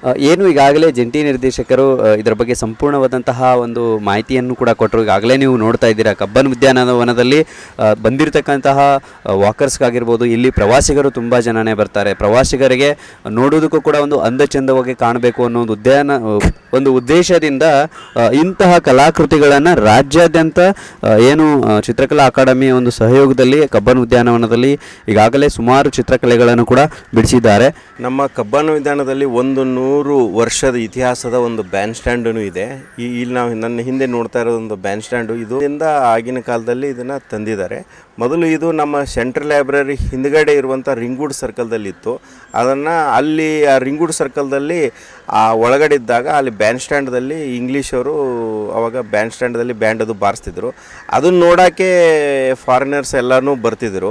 ಆ, ಏನು ಈಗಾಗಲೇ ಜಂಟಿ ನಿರ್ದೇಶಕರು ಆ, ಇದರ ಬಗ್ಗೆ ಸಂಪೂರ್ಣವಾದಂತಹ ಒಂದು ಮಾಹಿತಿಯನ್ನು ಕೂಡ ಕೊಟ್ಟರು ಈಗಾಗಲೇ ನೀವು ನೋಡ್ತಾ ಇದ್ದೀರಾ ಕಬ್ಬನ್ ಉದ್ಯಾನವನದಲ್ಲಿ ಆ, ಬಂದಿರತಕ್ಕಂತಹ ವಾಕರ್ಸ್ಗಾಗಿರ್ಬೋದು ಇಲ್ಲಿ ಪ್ರವಾಸಿಗರು ತುಂಬ ಜನನೇ ಬರ್ತಾರೆ ಪ್ರವಾಸಿಗರಿಗೆ ನೋಡೋದಕ್ಕೂ ಕೂಡ ಒಂದು ಅಂದಚಂದವಾಗಿ ಕಾಣಬೇಕು ಅನ್ನೋ ಒಂದು ಉದ್ಯಾನ ಒಂದು ಉದ್ದೇಶದಿಂದ ಆ, ಇಂತಹ ಕಲಾಕೃತಿಗಳನ್ನು ರಾಜ್ಯಾದ್ಯಂತ ಆ, ಏನು ಆ, ಚಿತ್ರಕಲಾ ಅಕಾಡೆಮಿಯ ಒಂದು ಸಹಯೋಗದಲ್ಲಿ ಕಬ್ಬನ್ ಉದ್ಯಾನವನದಲ್ಲಿ ಈಗಾಗಲೇ ಸುಮಾರು ಚಿತ್ರಕಲೆಗಳನ್ನು ಕೂಡ ಬಿಡಿಸಿದ್ದಾರೆ ನಮ್ಮ ಕಬ್ಬನ್ ವಿಧಾನದಲ್ಲಿ ಒಂದು ನೂರು ವರ್ಷದ ಇತಿಹಾಸದ ಒಂದು ಬ್ಯಾಂಡ್ ಸ್ಟ್ಯಾಂಡೂ ಇದೆ ಈ ಇಲ್ಲಿ ನಾವು ನನ್ನ ಹಿಂದೆ ನೋಡ್ತಾ ಇರೋ ಒಂದು ಬ್ಯಾಂಡ್ ಸ್ಟ್ಯಾಂಡು ಇದರಿಂದ ಆಗಿನ ಕಾಲದಲ್ಲಿ ಇದನ್ನು ತಂದಿದ್ದಾರೆ ಮೊದಲು ಇದು ನಮ್ಮ ಸೆಂಟ್ರಲ್ ಲೈಬ್ರರಿ ಹಿಂದ್ಗಡೆ ಇರುವಂಥ ರಿಂಗೂಡ್ ಸರ್ಕಲ್ದಲ್ಲಿ ಇತ್ತು ಅದನ್ನು ಅಲ್ಲಿ ಆ ರಿಂಗೂಡ್ ಸರ್ಕಲ್ದಲ್ಲಿ ಆ ಒಳಗಡೆ ಇದ್ದಾಗ ಅಲ್ಲಿ ಬ್ಯಾಂಡ್ ಸ್ಟ್ಯಾಂಡ್ದಲ್ಲಿ ಇಂಗ್ಲೀಷವರು ಅವಾಗ ಬ್ಯಾಂಡ್ ಸ್ಟ್ಯಾಂಡಲ್ಲಿ ಬ್ಯಾಂಡ್ ಅದು ಬಾರಿಸ್ತಿದ್ರು ಅದನ್ನು ನೋಡೋಕ್ಕೆ ಫಾರಿನರ್ಸ್ ಎಲ್ಲನೂ ಬರ್ತಿದ್ರು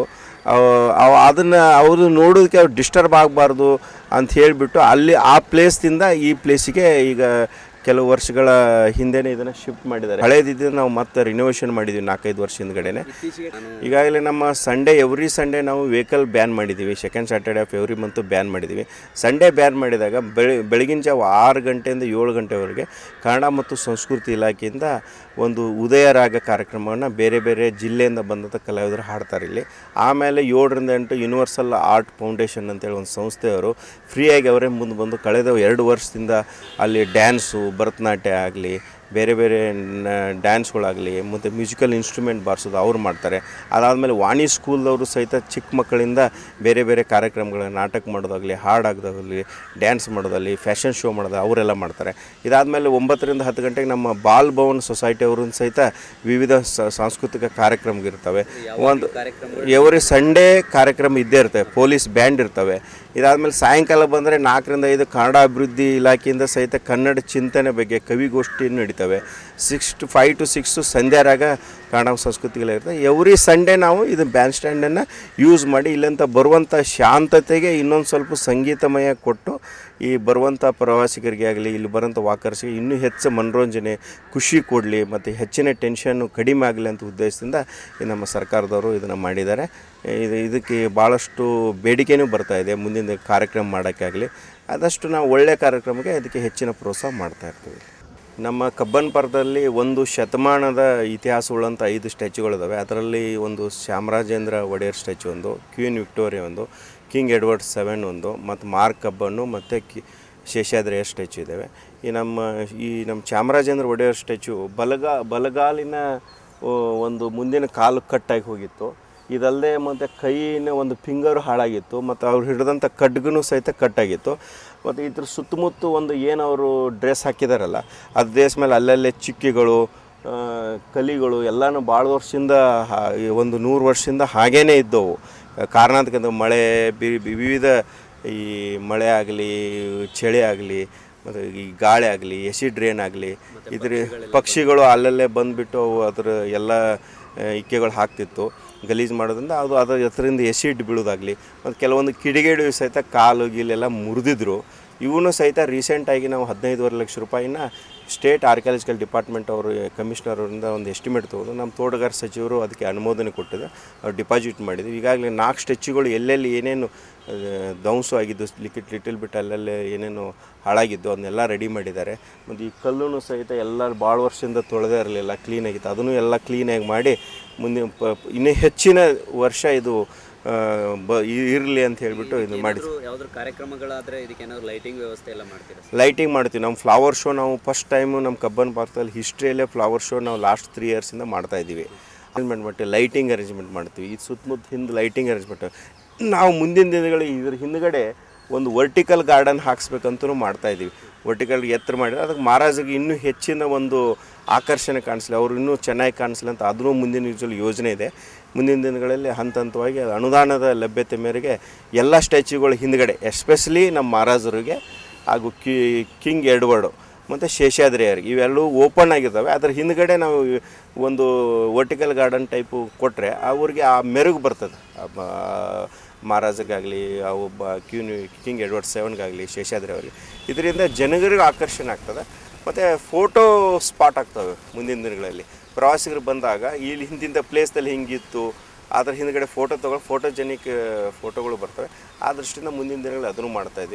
ಅದನ್ನು ಅವರು ನೋಡೋದಕ್ಕೆ ಅವ್ರು ಡಿಸ್ಟರ್ಬ್ ಆಗಬಾರ್ದು ಅಂತ ಹೇಳಿಬಿಟ್ಟು ಅಲ್ಲಿ ಆ ಪ್ಲೇಸ್ದಿಂದ ಈ ಪ್ಲೇಸಿಗೆ ಈಗ ಕೆಲವು ವರ್ಷಗಳ ಹಿಂದೆನೇ ಇದನ್ನು ಶಿಫ್ಟ್ ಮಾಡಿದ್ದಾರೆ ಹಳೇದಿದ್ದು ನಾವು ಮತ್ತೆ ರಿನೋವೇಷನ್ ಮಾಡಿದ್ದೀವಿ ನಾಲ್ಕೈದು ವರ್ಷ ಹಿಂದ್ಗಡೆನೆ ಈಗಾಗಲೇ ನಮ್ಮ ಸಂಡೇ ಎವ್ರಿ ಸಂಡೇ ನಾವು ವೆಹಿಕಲ್ ಬ್ಯಾನ್ ಮಾಡಿದ್ದೀವಿ second Saturday of every month ban ಮಾಡಿದ್ದೀವಿ ಸಂಡೇ ಬ್ಯಾನ್ ಮಾಡಿದಾಗ ಬೆಳಿ ಬೆಳಗಿನ ಜಾವ ಆರು ಗಂಟೆಯಿಂದ ಏಳು ಗಂಟೆವರೆಗೆ ಕನ್ನಡ ಮತ್ತು ಸಂಸ್ಕೃತಿ ಇಲಾಖೆಯಿಂದ ಒಂದು ಉದಯ ರಾಗ ಕಾರ್ಯಕ್ರಮವನ್ನು ಬೇರೆ ಬೇರೆ ಜಿಲ್ಲೆಯಿಂದ ಬಂದಂಥ ಕಲಾವಿದರು ಹಾಡ್ತಾರೆ ಇಲ್ಲಿ ಆಮೇಲೆ ಏಳರಿಂದ ಎಂಟು ಯೂನಿವರ್ಸಲ್ ಆರ್ಟ್ ಫೌಂಡೇಶನ್ ಅಂತೇಳಿ ಒಂದು ಸಂಸ್ಥೆಯವರು ಫ್ರೀಯಾಗಿ ಅವರೇ ಮುಂದೆ ಬಂದು ಕಳೆದ ಎರಡು ವರ್ಷದಿಂದ ಅಲ್ಲಿ ಡ್ಯಾನ್ಸು ಭರತನಾಟ್ಯ ಆಗಲಿ ಬೇರೆ ಬೇರೆ ಡ್ಯಾನ್ಸ್ಗಳಾಗಲಿ ಮತ್ತು ಮ್ಯೂಸಿಕಲ್ ಇನ್ಸ್ಟ್ರೂಮೆಂಟ್ ಬಾರಿಸೋದು ಅವ್ರು ಮಾಡ್ತಾರೆ ಅದಾದಮೇಲೆ ವಾಣಿ ಸ್ಕೂಲ್ದವರು ಸಹಿತ ಚಿಕ್ಕ ಮಕ್ಕಳಿಂದ ಬೇರೆ ಬೇರೆ ಕಾರ್ಯಕ್ರಮಗಳ ನಾಟಕ ಮಾಡೋದಾಗಲಿ ಹಾಡಾಗೋದಾಗಲಿ ಡ್ಯಾನ್ಸ್ ಮಾಡೋದಾಗಲಿ ಫ್ಯಾಷನ್ ಶೋ ಮಾಡೋದು ಅವರೆಲ್ಲ ಮಾಡ್ತಾರೆ ಇದಾದಮೇಲೆ ಒಂಬತ್ತರಿಂದ ಹತ್ತು ಗಂಟೆಗೆ ನಮ್ಮ ಬಾಲ್ ಭವನ್ ಸೊಸೈಟಿ ಅವರು ಸಹಿತ ವಿವಿಧ ಸ- ಸಾಂಸ್ಕೃತಿಕ ಕಾರ್ಯಕ್ರಮಗಳಿರ್ತವೆ ಒಂದು ಎವ್ರಿ ಸಂಡೇ ಕಾರ್ಯಕ್ರಮ ಇದ್ದೇ ಇರ್ತವೆ ಪೊಲೀಸ್ ಬ್ಯಾಂಡ್ ಇರ್ತವೆ ಇದಾದಮೇಲೆ ಸಾಯಂಕಾಲ ಬಂದರೆ ನಾಲ್ಕರಿಂದ ಐದು ಕನ್ನಡ ಅಭಿವೃದ್ಧಿ ಇಲಾಖೆಯಿಂದ ಸಹಿತ ಕನ್ನಡ ಚಿಂತನೆ ಬಗ್ಗೆ ಕವಿಗೋಷ್ಠಿ ನಡೀತವೆ six to five to six Sandhyaraga Kannada ಸಂಸ್ಕೃತಿಗಳಿರ್ತವೆ ಎವ್ರಿ ಸಂಡೇ ನಾವು ಇದು ಬ್ಯಾಂಡ್ ಸ್ಟ್ಯಾಂಡನ್ನು ಯೂಸ್ ಮಾಡಿ ಇಲ್ಲಂತ ಬರುವಂಥ ಶಾಂತತೆಗೆ ಇನ್ನೊಂದು ಸ್ವಲ್ಪ ಸಂಗೀತಮಯ ಕೊಟ್ಟು ಈ ಬರುವಂಥ ಪ್ರವಾಸಿಗರಿಗೆ ಆಗಲಿ ಇಲ್ಲಿ ಬರೋಂಥ ವಾಕರ್ಸ್ಗೆ ಇನ್ನೂ ಹೆಚ್ಚು ಮನೋರಂಜನೆ ಖುಷಿ ಕೊಡಲಿ ಮತ್ತು ಹೆಚ್ಚಿನ ಟೆನ್ಷನ್ನು ಕಡಿಮೆ ಆಗಲಿ ಅಂತ ಉದ್ದೇಶದಿಂದ ಈ ನಮ್ಮ ಸರ್ಕಾರದವರು ಇದನ್ನು ಮಾಡಿದ್ದಾರೆ ಇದು ಇದಕ್ಕೆ ಭಾಳಷ್ಟು ಬೇಡಿಕೆನೂ ಬರ್ತಾ ಇದೆ ಮುಂದಿನ ಕಾರ್ಯಕ್ರಮ ಮಾಡೋಕ್ಕಾಗಲಿ ಆದಷ್ಟು ನಾವು ಒಳ್ಳೆಯ ಕಾರ್ಯಕ್ರಮಕ್ಕೆ ಅದಕ್ಕೆ ಹೆಚ್ಚಿನ ಪ್ರೋತ್ಸಾಹ ಮಾಡ್ತಾ ಇರ್ತೀವಿ ನಮ್ಮ ಕಬ್ಬನ್ ಪಾರ್ಕ್ದಲ್ಲಿ ಒಂದು ಶತಮಾನದ ಇತಿಹಾಸವುಳ್ಳಂಥ ಐದು ಸ್ಟ್ಯಾಚ್ಯುಗಳಿದ್ದಾವೆ ಅದರಲ್ಲಿ ಒಂದು ಚಾಮರಾಜೇಂದ್ರ ಒಡೆಯರ್ ಸ್ಟ್ಯಾಚು ಒಂದು ಕ್ವೀನ್ ವಿಕ್ಟೋರಿಯಾ ಒಂದು ಕಿಂಗ್ ಎಡ್ವರ್ಡ್ ಸೆವೆನ್ ಒಂದು ಮತ್ತು ಮಾರ್ಕ್ ಕಬ್ಬನ್ನು ಮತ್ತು ಕಿ ಶೇಷಾದ್ರಿಯ ಸ್ಟ್ಯಾಚು ಇದ್ದಾವೆ ಈ ನಮ್ಮ ಈ ನಮ್ಮ ಚಾಮರಾಜೇಂದ್ರ ಒಡೆಯರ್ ಸ್ಟ್ಯಾಚು ಬಲಗಾ ಬಲಗಾಲಿನ ಆ, ಒಂದು ಮುಂದಿನ ಕಾಲು ಕಟ್ಟಾಗಿ ಹೋಗಿತ್ತು ಇದಲ್ಲದೆ ಮತ್ತು ಕೈಯಿನ ಒಂದು ಫಿಂಗರು ಹಾಳಾಗಿತ್ತು ಮತ್ತು ಅವ್ರು ಹಿಡಿದಂಥ ಖಡ್ಗನೂ ಸಹಿತ ಕಟ್ಟಾಗಿತ್ತು ಮತ್ತು ಇದ್ರ ಸುತ್ತಮುತ್ತ ಒಂದು ಏನು ಅವರು ಡ್ರೆಸ್ ಹಾಕಿದಾರಲ್ಲ ಅದು ದೇಶ ಮೇಲೆ ಅಲ್ಲಲ್ಲೇ ಚಿಕ್ಕಿಗಳು ಆ, ಕಲಿಗಳು ಎಲ್ಲನೂ ಭಾಳ ವರ್ಷದಿಂದ ಹಾ- ಈ ಒಂದು ನೂರು ವರ್ಷದಿಂದ ಹಾಗೇ ಇದ್ದವು ಕರ್ನಾಟಕದ ಮಳೆ ಬಿ- ಬಿ- ವಿವಿಧ ಈ ಮಳೆ ಆಗಲಿ ಚಳಿ ಆಗಲಿ ಮತ್ತು ಈ ಗಾಳಿ ಆಗಲಿ ಎಸಿಡ್ ರೇನ್ ಆಗಲಿ ಇದ್ರ ಪಕ್ಷಿಗಳು ಅಲ್ಲಲ್ಲೇ ಬಂದುಬಿಟ್ಟು ಅವು ಅದರ ಎಲ್ಲ ಆ, ಇಕ್ಕೆಗಳು ಹಾಕ್ತಿತ್ತು ಗಲೀಜು ಮಾಡೋದ್ರಿಂದ ಅದು ಅದರ ಎತ್ತರಿಂದ ಎಸಿಡ್ ಬೀಳೋದಾಗಲಿ ಮತ್ತು ಕೆಲವೊಂದು ಕಿಡಿಗೇಡಿ ಸಹಿತ ಕಾಲು ಗೀಲೆಲ್ಲ ಮುರಿದಿದ್ರು ಇವನು ಸಹಿತ ರೀಸೆಂಟಾಗಿ ನಾವು ಹದಿನೈದುವರೆ ಲಕ್ಷ ರೂಪಾಯಿನ ಸ್ಟೇಟ್ ಆರ್ಕಿಯಾಲಜಿಕಲ್ ಡಿಪಾರ್ಟ್ಮೆಂಟ್ ಅವರು ಕಮಿಷನರ್ ಅವರಿಂದ ಒಂದು ಎಸ್ಟಿಮೇಟ್ ತೊಗೊಂಡು ನಮ್ಮ ತೋಟಗಾರ ಸಚಿವರು ಅದಕ್ಕೆ ಅನುಮೋದನೆ ಕೊಟ್ಟಿದೆ ಅವ್ರು ಡಿಪಾಸಿಟ್ ಮಾಡಿದ್ವಿ ಈಗಾಗಲೇ ನಾಲ್ಕು ಸ್ಟೆಚ್ಯುಗಳು ಎಲ್ಲೆಲ್ಲಿ ಏನೇನು ಆ, ಧ್ವಂಸ ಆಗಿದ್ದು ಲಿಕ್ವಿಡ್ ಲಿಟಲ್ ಬಿಟ್ ಅಲ್ಲಲ್ಲೇ ಏನೇನು ಹಾಳಾಗಿದ್ದು ಅದನ್ನೆಲ್ಲ ರೆಡಿ ಮಾಡಿದ್ದಾರೆ ಮತ್ತು ಈ ಕಲ್ಲೂ ಸಹಿತ ಎಲ್ಲ ಭಾಳ ವರ್ಷದಿಂದ ತೊಳೆದೇ ಇರಲಿಲ್ಲ ಕ್ಲೀನಾಗಿತ್ತು ಅದನ್ನು ಎಲ್ಲ ಕ್ಲೀನಾಗಿ ಮಾಡಿ ಮುಂದೆ ಪ ಇನ್ನೂ ಹೆಚ್ಚಿನ ವರ್ಷ ಇದು ಆ, ಬ ಇರಲಿ ಅಂತ ಹೇಳಿಬಿಟ್ಟು ಇದು ಮಾಡಿ ಯಾವ್ದಾದ್ರು ಕಾರ್ಯಕ್ರಮಗಳಾದ್ರೆ ಇದಕ್ಕೆ ಏನಾದ್ರು ಲೈಟಿಂಗ್ ವ್ಯವಸ್ಥೆ ಎಲ್ಲ ಮಾಡ್ತೀರಾ ಲೈಟಿಂಗ್ ಮಾಡ್ತೀವಿ ನಮ್ಮ ಫ್ಲವರ್ ಶೋ ನಾವು ಫಸ್ಟ್ ಟೈಮು ನಮ್ಮ ಕಬ್ಬನ್ ಪಾರ್ಕಲ್ಲಿ ಹಿಸ್ಟ್ರಿಯಲ್ಲೇ ಫ್ಲವರ್ ಶೋ ನಾವು ಲಾಸ್ಟ್ ತ್ರೀ ಇಯರ್ಸಿಂದ ಮಾಡ್ತಾ ಇದ್ದೀವಿ ಅರೇಂಜ್ಮೆಂಟ್ ಮಾಡಿ ಲೈಟಿಂಗ್ ಅರೇಂಜ್ಮೆಂಟ್ ಮಾಡ್ತೀವಿ ಈ ಸುತ್ತಮುತ್ತ ಹಿಂದೆ ಲೈಟಿಂಗ್ ಅರೇಂಜ್ಮೆಂಟ್ ನಾವು ಮುಂದಿನ ದಿನಗಳು ಇದ್ರ ಹಿಂದ್ಗಡೆ ಒಂದು ವರ್ಟಿಕಲ್ ಗಾರ್ಡನ್ ಹಾಕ್ಸ್ಬೇಕಂತೂ ಮಾಡ್ತಾ ಇದ್ದೀವಿ ವರ್ಟಿಕಲ್ ಎತ್ತರ ಮಾಡಿದ್ರೆ ಅದಕ್ಕೆ ಮಹಾರಾಜಿಗೆ ಇನ್ನೂ ಹೆಚ್ಚಿನ ಒಂದು ಆಕರ್ಷಣೆ ಕಾಣಿಸ್ಲಿ ಅವರು ಇನ್ನೂ ಚೆನ್ನಾಗಿ ಕಾಣಿಸ್ಲಿ ಅಂತ ಅದೂ ಮುಂದಿನ ಯೂಸಲ್ಲಿ ಯೋಜನೆ ಇದೆ ಮುಂದಿನ ದಿನಗಳಲ್ಲಿ ಹಂತ ಹಂತವಾಗಿ ಅದು ಅನುದಾನದ ಲಭ್ಯತೆ ಮೇರೆಗೆ ಎಲ್ಲ ಸ್ಟ್ಯಾಚ್ಯುಗಳ ಹಿಂದ್ಗಡೆ ಎಸ್ಪೆಷಲಿ ನಮ್ಮ ಮಹಾರಾಜರಿಗೆ ಹಾಗೂ ಕಿ ಕಿಂಗ್ ಎಡ್ವರ್ಡು ಮತ್ತು ಶೇಷಾದ್ರಿಯರಿಗೆ ಇವೆಲ್ಲವೂ ಓಪನ್ ಆಗಿದ್ದಾವೆ ಅದರ ಹಿಂದ್ಗಡೆ ನಾವು ಒಂದು ವರ್ಟಿಕಲ್ ಗಾರ್ಡನ್ ಟೈಪು ಕೊಟ್ಟರೆ ಅವ್ರಿಗೆ ಆ ಮೆರುಗು ಬರ್ತದೆ ಆ ಬ- ಮಹಾರಾಜಗಾಗಲಿ ಆ ಒಬ್ಬ ಕ್ಯೂನ್ ಕಿಂಗ್ ಎಡ್ವರ್ಡ್ ಸೆವೆನ್ಗಾಗಲಿ ಶೇಷಾದ್ರಿ ಅವರಿಗೆ ಇದರಿಂದ ಜನಗಳಿಗೆ ಆಕರ್ಷಣೆ ಆಗ್ತದೆ ಮತ್ತು ಫೋಟೋ ಸ್ಪಾಟ್ ಆಗ್ತವೆ ಮುಂದಿನ ದಿನಗಳಲ್ಲಿ ಪ್ರವಾಸಿಗರು ಬಂದಾಗ ಇಲ್ಲಿ ಹಿಂದಿಂದ ಪ್ಲೇಸ್ದಲ್ಲಿ ಹಿಂಗಿತ್ತು ಅದ್ರ ಹಿಂದ್ಗಡೆ ಫೋಟೋ ತೊಗೊಂಡು ಫೋಟೋಜೆನಿಕ್ ಫೋಟೋಗಳು ಬರ್ತವೆ ಆ ದೃಷ್ಟಿಯಿಂದ ಮುಂದಿನ ದಿನಗಳಲ್ಲಿ ಅದನ್ನು ಮಾಡ್ತಾ ಇದ್ದೀವಿ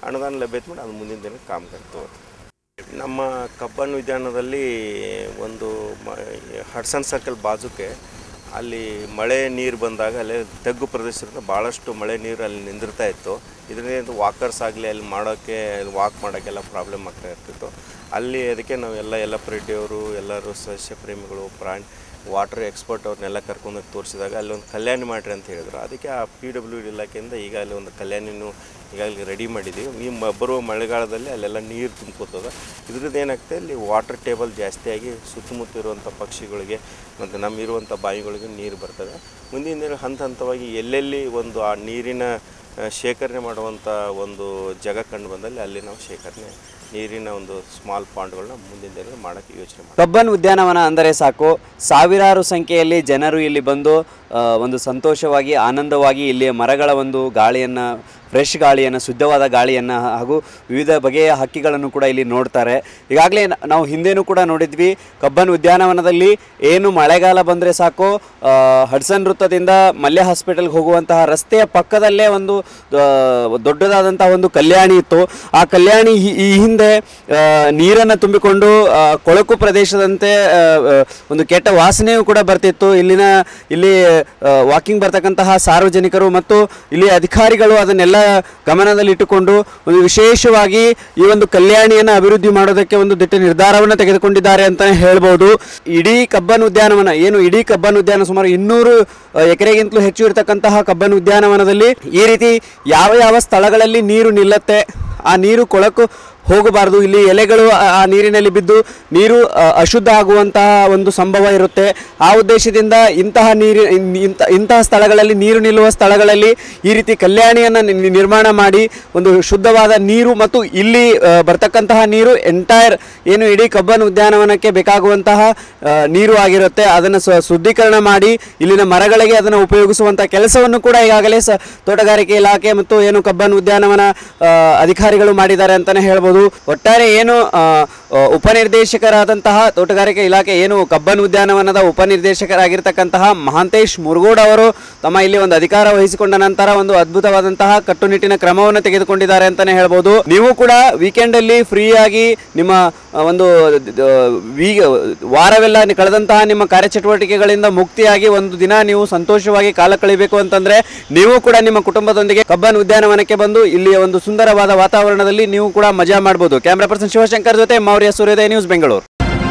ಅನುದಾನ ಲಭ್ಯತೆ ಮಾಡಿ ಅದು ಮುಂದಿನ ದಿನ ಕಾಮಗಾರಿ ತಗೋತೀವಿ ನಮ್ಮ ಕಬ್ಬನ್ ಉದ್ಯಾನದಲ್ಲಿ ಒಂದು ಮ ಹಡ್ಸನ್ ಸರ್ಕಲ್ ಬಾಜುಕೆ ಅಲ್ಲಿ ಮಳೆ ನೀರು ಬಂದಾಗ ಅಲ್ಲಿ ತಗ್ಗು ಪ್ರದೇಶದಿಂದ ಭಾಳಷ್ಟು ಮಳೆ ನೀರು ಅಲ್ಲಿ ನಿಂದಿರ್ತಾ ಇತ್ತು ಇದರಿಂದ ವಾಕರ್ಸ್ ಆಗಲಿ ಅಲ್ಲಿ ಮಾಡೋಕ್ಕೆ ವಾಕ್ ಮಾಡೋಕ್ಕೆಲ್ಲ ಪ್ರಾಬ್ಲಮ್ ಆಗ್ತಾ ಇರ್ತಿತ್ತು ಅಲ್ಲಿ ಅದಕ್ಕೆ ನಾವು ಎಲ್ಲ ಯಲ್ಲಪ್ಪ ರೆಡ್ಡಿಯವರು ಎಲ್ಲರೂ ಸಸ್ಯ ಪ್ರೇಮಿಗಳು ಪ್ರಾಣಿ ವಾಟರ್ ಎಕ್ಸ್ಪರ್ಟ್ ಅವ್ರನ್ನೆಲ್ಲ ಕರ್ಕೊಂಡೋಗಿ ತೋರಿಸಿದಾಗ ಅಲ್ಲಿ ಒಂದು ಕಲ್ಯಾಣಿ ಮಾಡ್ರಿ ಅಂತ ಹೇಳಿದ್ರು ಅದಕ್ಕೆ ಆ ಪಿ ಡಬ್ಲ್ಯೂ ಡಿ ಇಲಾಖೆಯಿಂದ ಈಗ ಅಲ್ಲಿ ಒಂದು ಕಲ್ಯಾಣಿನೂ ಈಗಾಗಲೇ ರೆಡಿ ಮಾಡಿದ್ದೀವಿ ಈ ಮ ಬರುವ ಮಳೆಗಾಲದಲ್ಲಿ ಅಲ್ಲೆಲ್ಲ ನೀರು ತುಂಬ್ಕೋತದ ಇದ್ರದ್ದು ಏನಾಗ್ತದೆ ಇಲ್ಲಿ ವಾಟರ್ ಟೇಬಲ್ ಜಾಸ್ತಿಯಾಗಿ ಸುತ್ತಮುತ್ತ ಇರುವಂಥ ಪಕ್ಷಿಗಳಿಗೆ ಮತ್ತು ನಮ್ಮಿರುವಂಥ ಬಾವಿಗಳಿಗೆ ನೀರು ಬರ್ತದೆ ಮುಂದಿನ ದಿನ ಹಂತ ಹಂತವಾಗಿ ಎಲ್ಲೆಲ್ಲಿ ಒಂದು ಆ ನೀರಿನ ಆ, ಶೇಖರಣೆ ಮಾಡುವಂಥ ಒಂದು ಜಾಗ ಕಂಡು ಬಂದಲ್ಲಿ ಅಲ್ಲಿ ನಾವು ಶೇಖರಣೆ ನೀರಿನ ಒಂದು ಸ್ಮಾಲ್ ಪಾಂಡ್ಗಳನ್ನ ಮುಂದಿನ ದಿನ ಮಾಡೋಕ್ಕೆ ಯೋಚನೆ ಮಾಡ್ತೀವಿ ಕಬ್ಬನ್ ಉದ್ಯಾನವನ ಅಂದರೆ ಸಾಕು ಸಾವಿರಾರು ಸಂಖ್ಯೆಯಲ್ಲಿ ಜನರು ಇಲ್ಲಿ ಬಂದು ಆ, ಒಂದು ಸಂತೋಷವಾಗಿ ಆನಂದವಾಗಿ ಇಲ್ಲಿಯ ಮರಗಳ ಒಂದು ಗಾಳಿಯನ್ನು ಫ್ರೆಶ್ ಗಾಳಿಯನ್ನು ಶುದ್ಧವಾದ ಗಾಳಿಯನ್ನು ಹಾಗೂ ವಿವಿಧ ಬಗೆಯ ಹಕ್ಕಿಗಳನ್ನು ಕೂಡ ಇಲ್ಲಿ ನೋಡ್ತಾರೆ ಈಗಾಗಲೇ ನ- ನಾವು ಹಿಂದೆನೂ ಕೂಡ ನೋಡಿದ್ವಿ ಕಬ್ಬನ್ ಉದ್ಯಾನವನದಲ್ಲಿ ಏನು ಮಳೆಗಾಲ ಬಂದರೆ ಸಾಕು ಆ, ಹಡ್ಸನ್ ವೃತ್ತದಿಂದ ಮಲ್ಯ ಹಾಸ್ಪಿಟಲ್ಗೆ ಹೋಗುವಂತಹ ರಸ್ತೆಯ ಪಕ್ಕದಲ್ಲೇ ಒಂದು ಆ, ದೊಡ್ಡದಾದಂತಹ ಒಂದು ಕಲ್ಯಾಣಿ ಇತ್ತು ಆ ಕಲ್ಯಾಣಿ ಈ- ಈ ಹಿಂದೆ ನೀರನ್ನು ತುಂಬಿಕೊಂಡು ಆ, ಕೊಳಕು ಪ್ರದೇಶದಂತೆ ಆ, ಆ, ಒಂದು ಕೆಟ್ಟ ವಾಸನೆಯೂ ಕೂಡ ಬರ್ತಿತ್ತು ಇಲ್ಲಿನ ಇಲ್ಲಿ ವಾಕಿಂಗ್ ಬರ್ತಕ್ಕಂತಹ ಸಾರ್ವಜನಿಕರು ಮತ್ತು ಇಲ್ಲಿ ಅಧಿಕಾರಿಗಳು ಅದನ್ನೆಲ್ಲ ಗಮನದಲ್ಲಿಟ್ಟುಕೊಂಡು ಒಂದು ವಿಶೇಷವಾಗಿ ಈ ಒಂದು ಕಲ್ಯಾಣಿಯನ್ನು ಅಭಿವೃದ್ಧಿ ಮಾಡೋದಕ್ಕೆ ಒಂದು ದಿಟ್ಟ ನಿರ್ಧಾರವನ್ನು ತೆಗೆದುಕೊಂಡಿದ್ದಾರೆ ಅಂತಲೇ ಹೇಳ್ಬೋದು ಇಡೀ ಕಬ್ಬನ್ ಉದ್ಯಾನವನ ಏನು ಇಡೀ ಕಬ್ಬನ್ ಉದ್ಯಾನ ಸುಮಾರು ಇನ್ನೂರು ಆ, ಎಕರೆಗಿಂತಲೂ ಹೆಚ್ಚು ಇರತಕ್ಕಂತಹ ಕಬ್ಬನ್ ಉದ್ಯಾನವನದಲ್ಲಿ ಈ ರೀತಿ ಯಾವ ಯಾವ ಸ್ಥಳಗಳಲ್ಲಿ ನೀರು ನಿಲ್ಲತ್ತೆ ಆ ನೀರು ಕೊಳಕು ಹೋಗಬಾರದು ಇಲ್ಲಿ ಎಲೆಗಳು ಆ ಆ ನೀರಿನಲ್ಲಿ ಬಿದ್ದು ನೀರು ಆ, ಅಶುದ್ಧ ಆಗುವಂತಹ ಒಂದು ಸಂಭವ ಇರುತ್ತೆ ಆ ಉದ್ದೇಶದಿಂದ ಇಂತಹ ನೀರು ಇನ್- ಇಂಥ ಇಂತಹ ಸ್ಥಳಗಳಲ್ಲಿ ನೀರು ನಿಲ್ಲುವ ಸ್ಥಳಗಳಲ್ಲಿ ಈ ರೀತಿ ಕಲ್ಯಾಣಿಯನ್ನು ನಿ- ನಿರ್ಮಾಣ ಮಾಡಿ ಒಂದು ಶುದ್ಧವಾದ ನೀರು ಮತ್ತು ಇಲ್ಲಿ ಆ, ಬರ್ತಕ್ಕಂತಹ ನೀರು ಎಂಟೈರ್ ಏನು ಇಡೀ ಕಬ್ಬನ್ ಉದ್ಯಾನವನಕ್ಕೆ ಬೇಕಾಗುವಂತಹ ಆ, ನೀರು ಆಗಿರುತ್ತೆ ಅದನ್ನು ಸ ಶುದ್ಧೀಕರಣ ಮಾಡಿ ಇಲ್ಲಿನ ಮರಗಳಿಗೆ ಅದನ್ನು ಉಪಯೋಗಿಸುವಂಥ ಕೆಲಸವನ್ನು ಕೂಡ ಈಗಾಗಲೇ ಸ ತೋಟಗಾರಿಕೆ ಇಲಾಖೆ ಮತ್ತು ಏನು ಕಬ್ಬನ್ ಉದ್ಯಾನವನ ಆ, ಅಧಿಕಾರಿಗಳು ಮಾಡಿದ್ದಾರೆ ಅಂತಲೇ ಹೇಳ್ಬೋದು ಒಟ್ಟಾರೆ ಏನು ಆ, ಆ, ಉಪನಿರ್ದೇಶಕರಾದಂತಹ ತೋಟಗಾರಿಕೆ ಇಲಾಖೆ ಏನು ಕಬ್ಬನ್ ಉದ್ಯಾನವನದ ಉಪನಿರ್ದೇಶಕರಾಗಿರ್ತಕ್ಕಂತಹ ಮಹಾಂತೇಶ್ ಮುರುಗೋಡ್ ಅವರು ತಮ್ಮ ಇಲ್ಲಿ ಒಂದು ಅಧಿಕಾರ ವಹಿಸಿಕೊಂಡ ನಂತರ ಒಂದು ಅದ್ಭುತವಾದಂತಹ ಕಟ್ಟುನಿಟ್ಟಿನ ಕ್ರಮವನ್ನು ತೆಗೆದುಕೊಂಡಿದ್ದಾರೆ ಅಂತಾನೆ ಹೇಳ್ಬೋದು ನೀವು ಕೂಡ ವೀಕೆಂಡ್ ಅಲ್ಲಿ ಫ್ರೀ ಆಗಿ ನಿಮ್ಮ ಆ, ಒಂದು ದ- ವೀ ವಾರವೆಲ್ಲ ನಿ- ಕಳೆದಂತಹ ನಿಮ್ಮ ಕಾರ್ಯಚಟುವಟಿಕೆಗಳಿಂದ ಮುಕ್ತಿಯಾಗಿ ಒಂದು ದಿನ ನೀವು ಸಂತೋಷವಾಗಿ ಕಾಲ ಕಳಿಬೇಕು ಅಂತಂದ್ರೆ ನೀವು ಕೂಡ ನಿಮ್ಮ ಕುಟುಂಬದೊಂದಿಗೆ ಕಬ್ಬನ್ ಉದ್ಯಾನವನಕ್ಕೆ ಬಂದು ಇಲ್ಲಿಯ ಒಂದು ಸುಂದರವಾದ ವಾತಾವರಣದಲ್ಲಿ ನೀವು ಕೂಡ ಮಜಾ ಮಾಡಬಹುದು ಕ್ಯಾಮ್ರಾ ಪರ್ಸನ್ ಶಿವಶಂಕರ್ ಜೊತೆ ಮೌರ್ಯ ಸೂರ್ಯೋದಯ ನ್ಯೂಸ್ ಬೆಂಗಳೂರು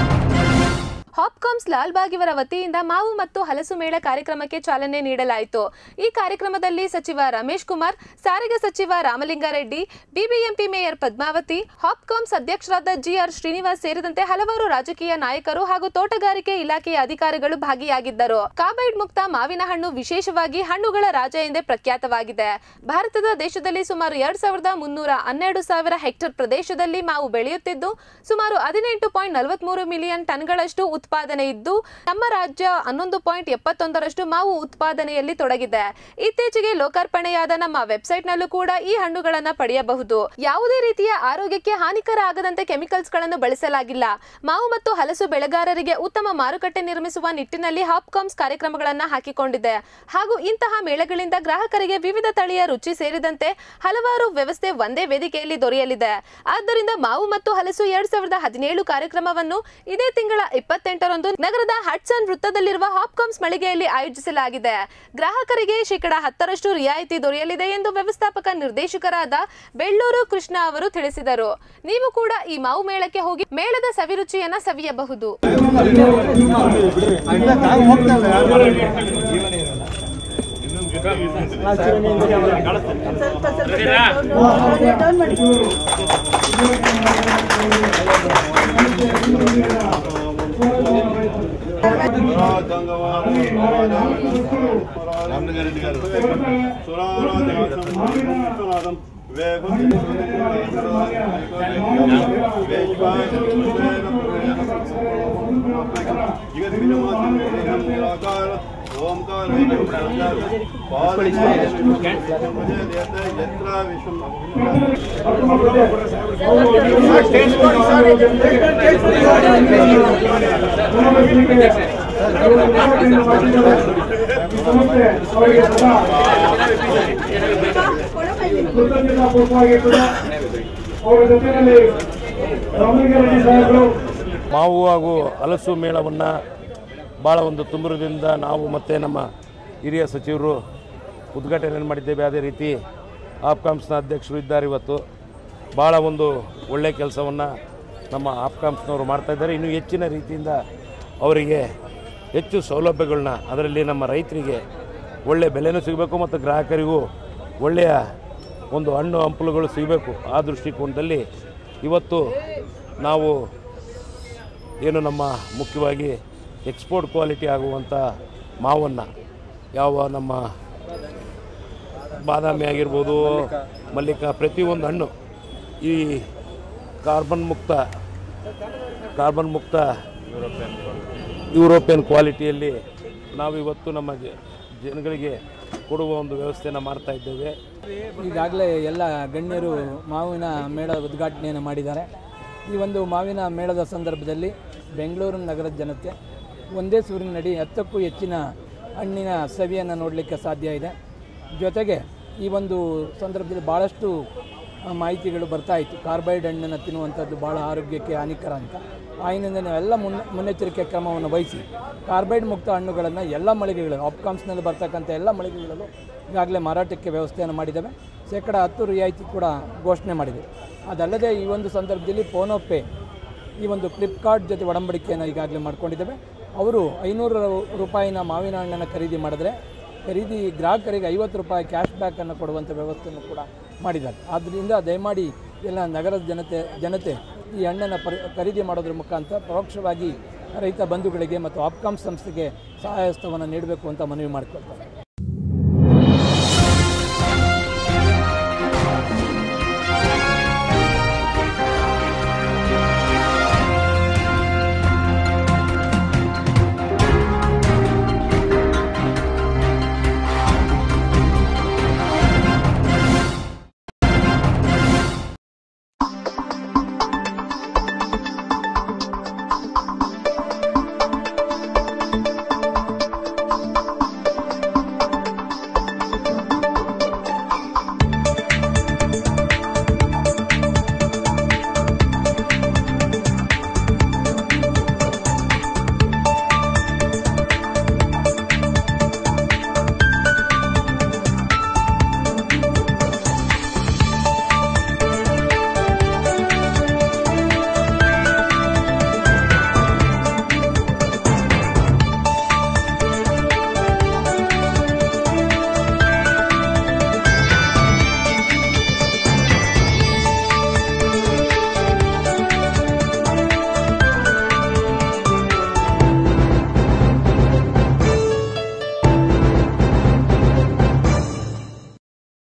ಹಾಪ್ಕಾಮ್ಸ್ ಲಾಲ್ಬಾಗ್ ಇವರ ವತಿಯಿಂದ ಮಾವು ಮತ್ತು ಹಲಸು ಮೇಳ ಕಾರ್ಯಕ್ರಮಕ್ಕೆ ಚಾಲನೆ ನೀಡಲಾಯಿತು ಈ ಕಾರ್ಯಕ್ರಮದಲ್ಲಿ ಸಚಿವ ರಮೇಶ್ ಕುಮಾರ್ ಸಾರಿಗೆ ಸಚಿವ ರಾಮಲಿಂಗಾರೆಡ್ಡಿ ಬಿಬಿಎಂಪಿ ಮೇಯರ್ ಪದ್ಮಾವತಿ ಹಾಪ್ಕಾಮ್ಸ್ ಅಧ್ಯಕ್ಷರಾದ ಜಿಆರ್ ಶ್ರೀನಿವಾಸ್ ಸೇರಿದಂತೆ ಹಲವಾರು ರಾಜಕೀಯ ನಾಯಕರು ಹಾಗೂ ತೋಟಗಾರಿಕೆ ಇಲಾಖೆಯ ಅಧಿಕಾರಿಗಳು ಭಾಗಿಯಾಗಿದ್ದರು ಕಾರ್ಬೈಡ್ ಮುಕ್ತ ಮಾವಿನ ಹಣ್ಣು ವಿಶೇಷವಾಗಿ ಹಣ್ಣುಗಳ ರಾಜ ಎಂದೇ ಪ್ರಖ್ಯಾತವಾಗಿದೆ ಭಾರತದ ದೇಶದಲ್ಲಿ ಸುಮಾರು ಎರಡ್ ಸಾವಿರದ ಮುನ್ನೂರ ಹನ್ನೆರಡು ಸಾವಿರ ಹೆಕ್ಟೇರ್ ಪ್ರದೇಶದಲ್ಲಿ ಮಾವು ಬೆಳೆಯುತ್ತಿದ್ದು ಸುಮಾರು ಹದಿನೆಂಟು ಪಾಯಿಂಟ್ ನಲವತ್ಮೂರು ಮಿಲಿಯನ್ ಟನ್ಗಳಷ್ಟು ಉತ್ಪಾದನೆ ಇದ್ದು ನಮ್ಮ ರಾಜ್ಯ ಹನ್ನೊಂದು ಪಾಯಿಂಟ್ ಎಪ್ಪತ್ತೊಂದರಷ್ಟು ಮಾವು ಉತ್ಪಾದನೆಯಲ್ಲಿ ತೊಡಗಿದೆ ಇತ್ತೀಚೆಗೆ ಲೋಕಾರ್ಪಣೆಯಾದ ನಮ್ಮ ವೆಬ್ಸೈಟ್ನಲ್ಲೂ ಕೂಡ ಈ ಹಣ್ಣುಗಳನ್ನ ಪಡೆಯಬಹುದು ಯಾವುದೇ ರೀತಿಯ ಆರೋಗ್ಯಕ್ಕೆ ಹಾನಿಕರ ಆಗದಂತೆ ಕೆಮಿಕಲ್ಸ್ ಗಳನ್ನು ಬಳಸಲಾಗಿಲ್ಲ ಮಾವು ಮತ್ತು ಹಲಸು ಬೆಳೆಗಾರರಿಗೆ ಉತ್ತಮ ಮಾರುಕಟ್ಟೆ ನಿರ್ಮಿಸುವ ನಿಟ್ಟಿನಲ್ಲಿ ಹಾಪ್ಕಾಮ್ಸ್ ಕಾರ್ಯಕ್ರಮಗಳನ್ನ ಹಾಕಿಕೊಂಡಿದೆ ಹಾಗೂ ಇಂತಹ ಮೇಳಗಳಿಂದ ಗ್ರಾಹಕರಿಗೆ ವಿವಿಧ ತಳಿಯ ರುಚಿ ಸೇರಿದಂತೆ ಹಲವಾರು ವ್ಯವಸ್ಥೆ ಒಂದೇ ವೇದಿಕೆಯಲ್ಲಿ ದೊರೆಯಲಿದೆ ಆದ್ದರಿಂದ ಮಾವು ಮತ್ತು ಹಲಸು ಎರಡ್ ಸಾವಿರದ ಹದಿನೇಳು ಕಾರ್ಯಕ್ರಮವನ್ನು ಇದೇ ತಿಂಗಳ ಇಪ್ಪತ್ತೆಂಟರಂದು ನಗರದ ಹಟ್ಸನ್ ವೃತ್ತದಲ್ಲಿರುವ ಹಾಪ್ಕಾಮ್ಸ್ ಮಳಿಗೆಯಲ್ಲಿ ಆಯೋಜಿಸಲಾಗಿದೆ ಗ್ರಾಹಕರಿಗೆ ಶೇಕಡ ಹತ್ತರಷ್ಟು ರಿಯಾಯಿತಿ ದೊರೆಯಲಿದೆ ಎಂದು ವ್ಯವಸ್ಥಾಪಕ ನಿರ್ದೇಶಕರಾದ ಬೆಳ್ಳೂರು ಕೃಷ್ಣ ಅವರು ತಿಳಿಸಿದರು ನೀವು ಕೂಡ ಈ ಮಾವು ಮೇಳಕ್ಕೆ ಹೋಗಿ ಮೇಳದ ಸವಿರುಚಿಯನ್ನ ಸವಿಯಬಹುದು ಕೊಡಬಲ್ಲಿ ಕೃತಜ್ಞತಾಪೂರ್ವವಾಗಿರ್ತದೆ ಅವರ ಜೊತೆಯಲ್ಲಿ ರಾಮಲಿಂಗಾರೆಡ್ಡಿ ಸಾಹೇಬರು ಮಾವು ಹಾಗೂ ಹಲಸು ಮೇಳವನ್ನು ಭಾಳ ಒಂದು ತುಂಬರದಿಂದ ನಾವು ಮತ್ತು ನಮ್ಮ ಹಿರಿಯ ಸಚಿವರು ಉದ್ಘಾಟನೆ ಮಾಡಿದ್ದೇವೆ ಅದೇ ರೀತಿ ಆಪ್ಕಾಮ್ಸ್ನ ಅಧ್ಯಕ್ಷರು ಇದ್ದಾರೆ ಇವತ್ತು ಭಾಳ ಒಂದು ಒಳ್ಳೆಯ ಕೆಲಸವನ್ನು ನಮ್ಮ ಆಪ್ಕಾಮ್ಸ್ನವರು ಮಾಡ್ತಾಯಿದ್ದಾರೆ ಇನ್ನೂ ಹೆಚ್ಚಿನ ರೀತಿಯಿಂದ ಅವರಿಗೆ ಹೆಚ್ಚು ಸೌಲಭ್ಯಗಳನ್ನ ಅದರಲ್ಲಿ ನಮ್ಮ ರೈತರಿಗೆ ಒಳ್ಳೆಯ ಬೆಲೆನೂ ಸಿಗಬೇಕು ಮತ್ತು ಗ್ರಾಹಕರಿಗೂ ಒಳ್ಳೆಯ ಒಂದು ಹಣ್ಣು ಹಂಪಲುಗಳು ಸಿಗಬೇಕು ಆ ದೃಷ್ಟಿಕೋನದಲ್ಲಿ ಇವತ್ತು ನಾವು ಏನು ನಮ್ಮ ಮುಖ್ಯವಾಗಿ ಎಕ್ಸ್ಪೋರ್ಟ್ ಕ್ವಾಲಿಟಿ ಆಗುವಂಥ ಮಾವನ್ನು ಯಾವ ನಮ್ಮ ಬಾದಾಮಿ ಆಗಿರ್ಬೋದು ಮಲ್ಲಿಕ ಪ್ರತಿಯೊಂದು ಹಣ್ಣು ಈ ಕಾರ್ಬನ್ ಮುಕ್ತ ಕಾರ್ಬನ್ ಮುಕ್ತ ಯುರೋಪಿಯನ್ ಕ್ವಾಲಿಟಿಯಲ್ಲಿ ನಾವು ಇವತ್ತು ನಮ್ಮ ಜ- ಜನಗಳಿಗೆ ಕೊಡುವ ಒಂದು ವ್ಯವಸ್ಥೆಯನ್ನು ಮಾಡ್ತಾ ಇದ್ದೇವೆ ಈಗಾಗಲೇ ಎಲ್ಲ ಗಣ್ಯರು ಮಾವಿನ ಮೇಳ ಉದ್ಘಾಟನೆಯನ್ನು ಮಾಡಿದ್ದಾರೆ ಈ ಒಂದು ಮಾವಿನ ಮೇಳದ ಸಂದರ್ಭದಲ್ಲಿ ಬೆಂಗಳೂರು ನಗರದ ಜನತೆ ಒಂದೇ ಸೂರಿನಡಿ ಹತ್ತಕ್ಕೂ ಹೆಚ್ಚಿನ ಹಣ್ಣಿನ ಸವಿಯನ್ನು ನೋಡಲಿಕ್ಕೆ ಸಾಧ್ಯ ಇದೆ ಜೊತೆಗೆ ಈ ಒಂದು ಸಂದರ್ಭದಲ್ಲಿ ಭಾಳಷ್ಟು ಆ, ಮಾಹಿತಿಗಳು ಬರ್ತಾ ಇತ್ತು ಕಾರ್ಬೈಡ್ ಹಣ್ಣನ್ನು ತಿನ್ನುವಂಥದ್ದು ಭಾಳ ಆರೋಗ್ಯಕ್ಕೆ ಹಾನಿಕರ ಅಂತ ಆ ಹಿನ್ನೆಲೆ ನಾವೆಲ್ಲ ಮುನ್ನೆ ಮುನ್ನೆಚ್ಚರಿಕೆ ಕ್ರಮವನ್ನು ವಹಿಸಿ ಕಾರ್ಬೈಡ್ ಮುಕ್ತ ಹಣ್ಣುಗಳನ್ನು ಎಲ್ಲ ಮಳಿಗೆಗಳು ಆಪ್ಕಾಮ್ಸ್ನಲ್ಲಿ ಬರ್ತಕ್ಕಂಥ ಎಲ್ಲ ಮಳಿಗೆಗಳಲ್ಲೂ ಈಗಾಗಲೇ ಮಾರಾಟಕ್ಕೆ ವ್ಯವಸ್ಥೆಯನ್ನು ಮಾಡಿದ್ದೇವೆ ಶೇಕಡ ಹತ್ತು ರಿಯಾಯಿತಿ ಕೂಡ ಘೋಷಣೆ ಮಾಡಿದೆ ಅದಲ್ಲದೆ ಈ ಒಂದು ಸಂದರ್ಭದಲ್ಲಿ ಫೋನೋಪೇ ಈ ಒಂದು ಫ್ಲಿಪ್ಕಾರ್ಟ್ ಜೊತೆ ಒಡಂಬಡಿಕೆಯನ್ನು ಈಗಾಗಲೇ ಮಾಡ್ಕೊಂಡಿದ್ದೇವೆ ಅವರು ಐನೂರು ರೂಪಾಯಿನ ಮಾವಿನ ಹಣ್ಣನ್ನು ಖರೀದಿ ಮಾಡಿದ್ರೆ ಖರೀದಿ ಗ್ರಾಹಕರಿಗೆ ಐವತ್ತು ರೂಪಾಯಿ ಕ್ಯಾಶ್ ಬ್ಯಾಕನ್ನು ಕೊಡುವಂಥ ವ್ಯವಸ್ಥೆಯನ್ನು ಕೂಡ ಮಾಡಿದ್ದಾರೆ ಆದ್ದರಿಂದ ದಯಮಾಡಿ ಎಲ್ಲ ನಗರದ ಜನತೆ ಜನತೆ ಈ ಹಣ್ಣನ್ನು ಪರಿ ಖರೀದಿ ಮಾಡೋದ್ರ ಮುಖಾಂತರ ಪರೋಕ್ಷವಾಗಿ ರೈತ ಬಂಧುಗಳಿಗೆ ಮತ್ತು ಆಪ್ಕಾಮ್ ಸಂಸ್ಥೆಗೆ ಸಹಾಯ ಹಸ್ತವನ್ನು ನೀಡಬೇಕು ಅಂತ ಮನವಿ ಮಾಡಿಕೊಳ್ತಾರೆ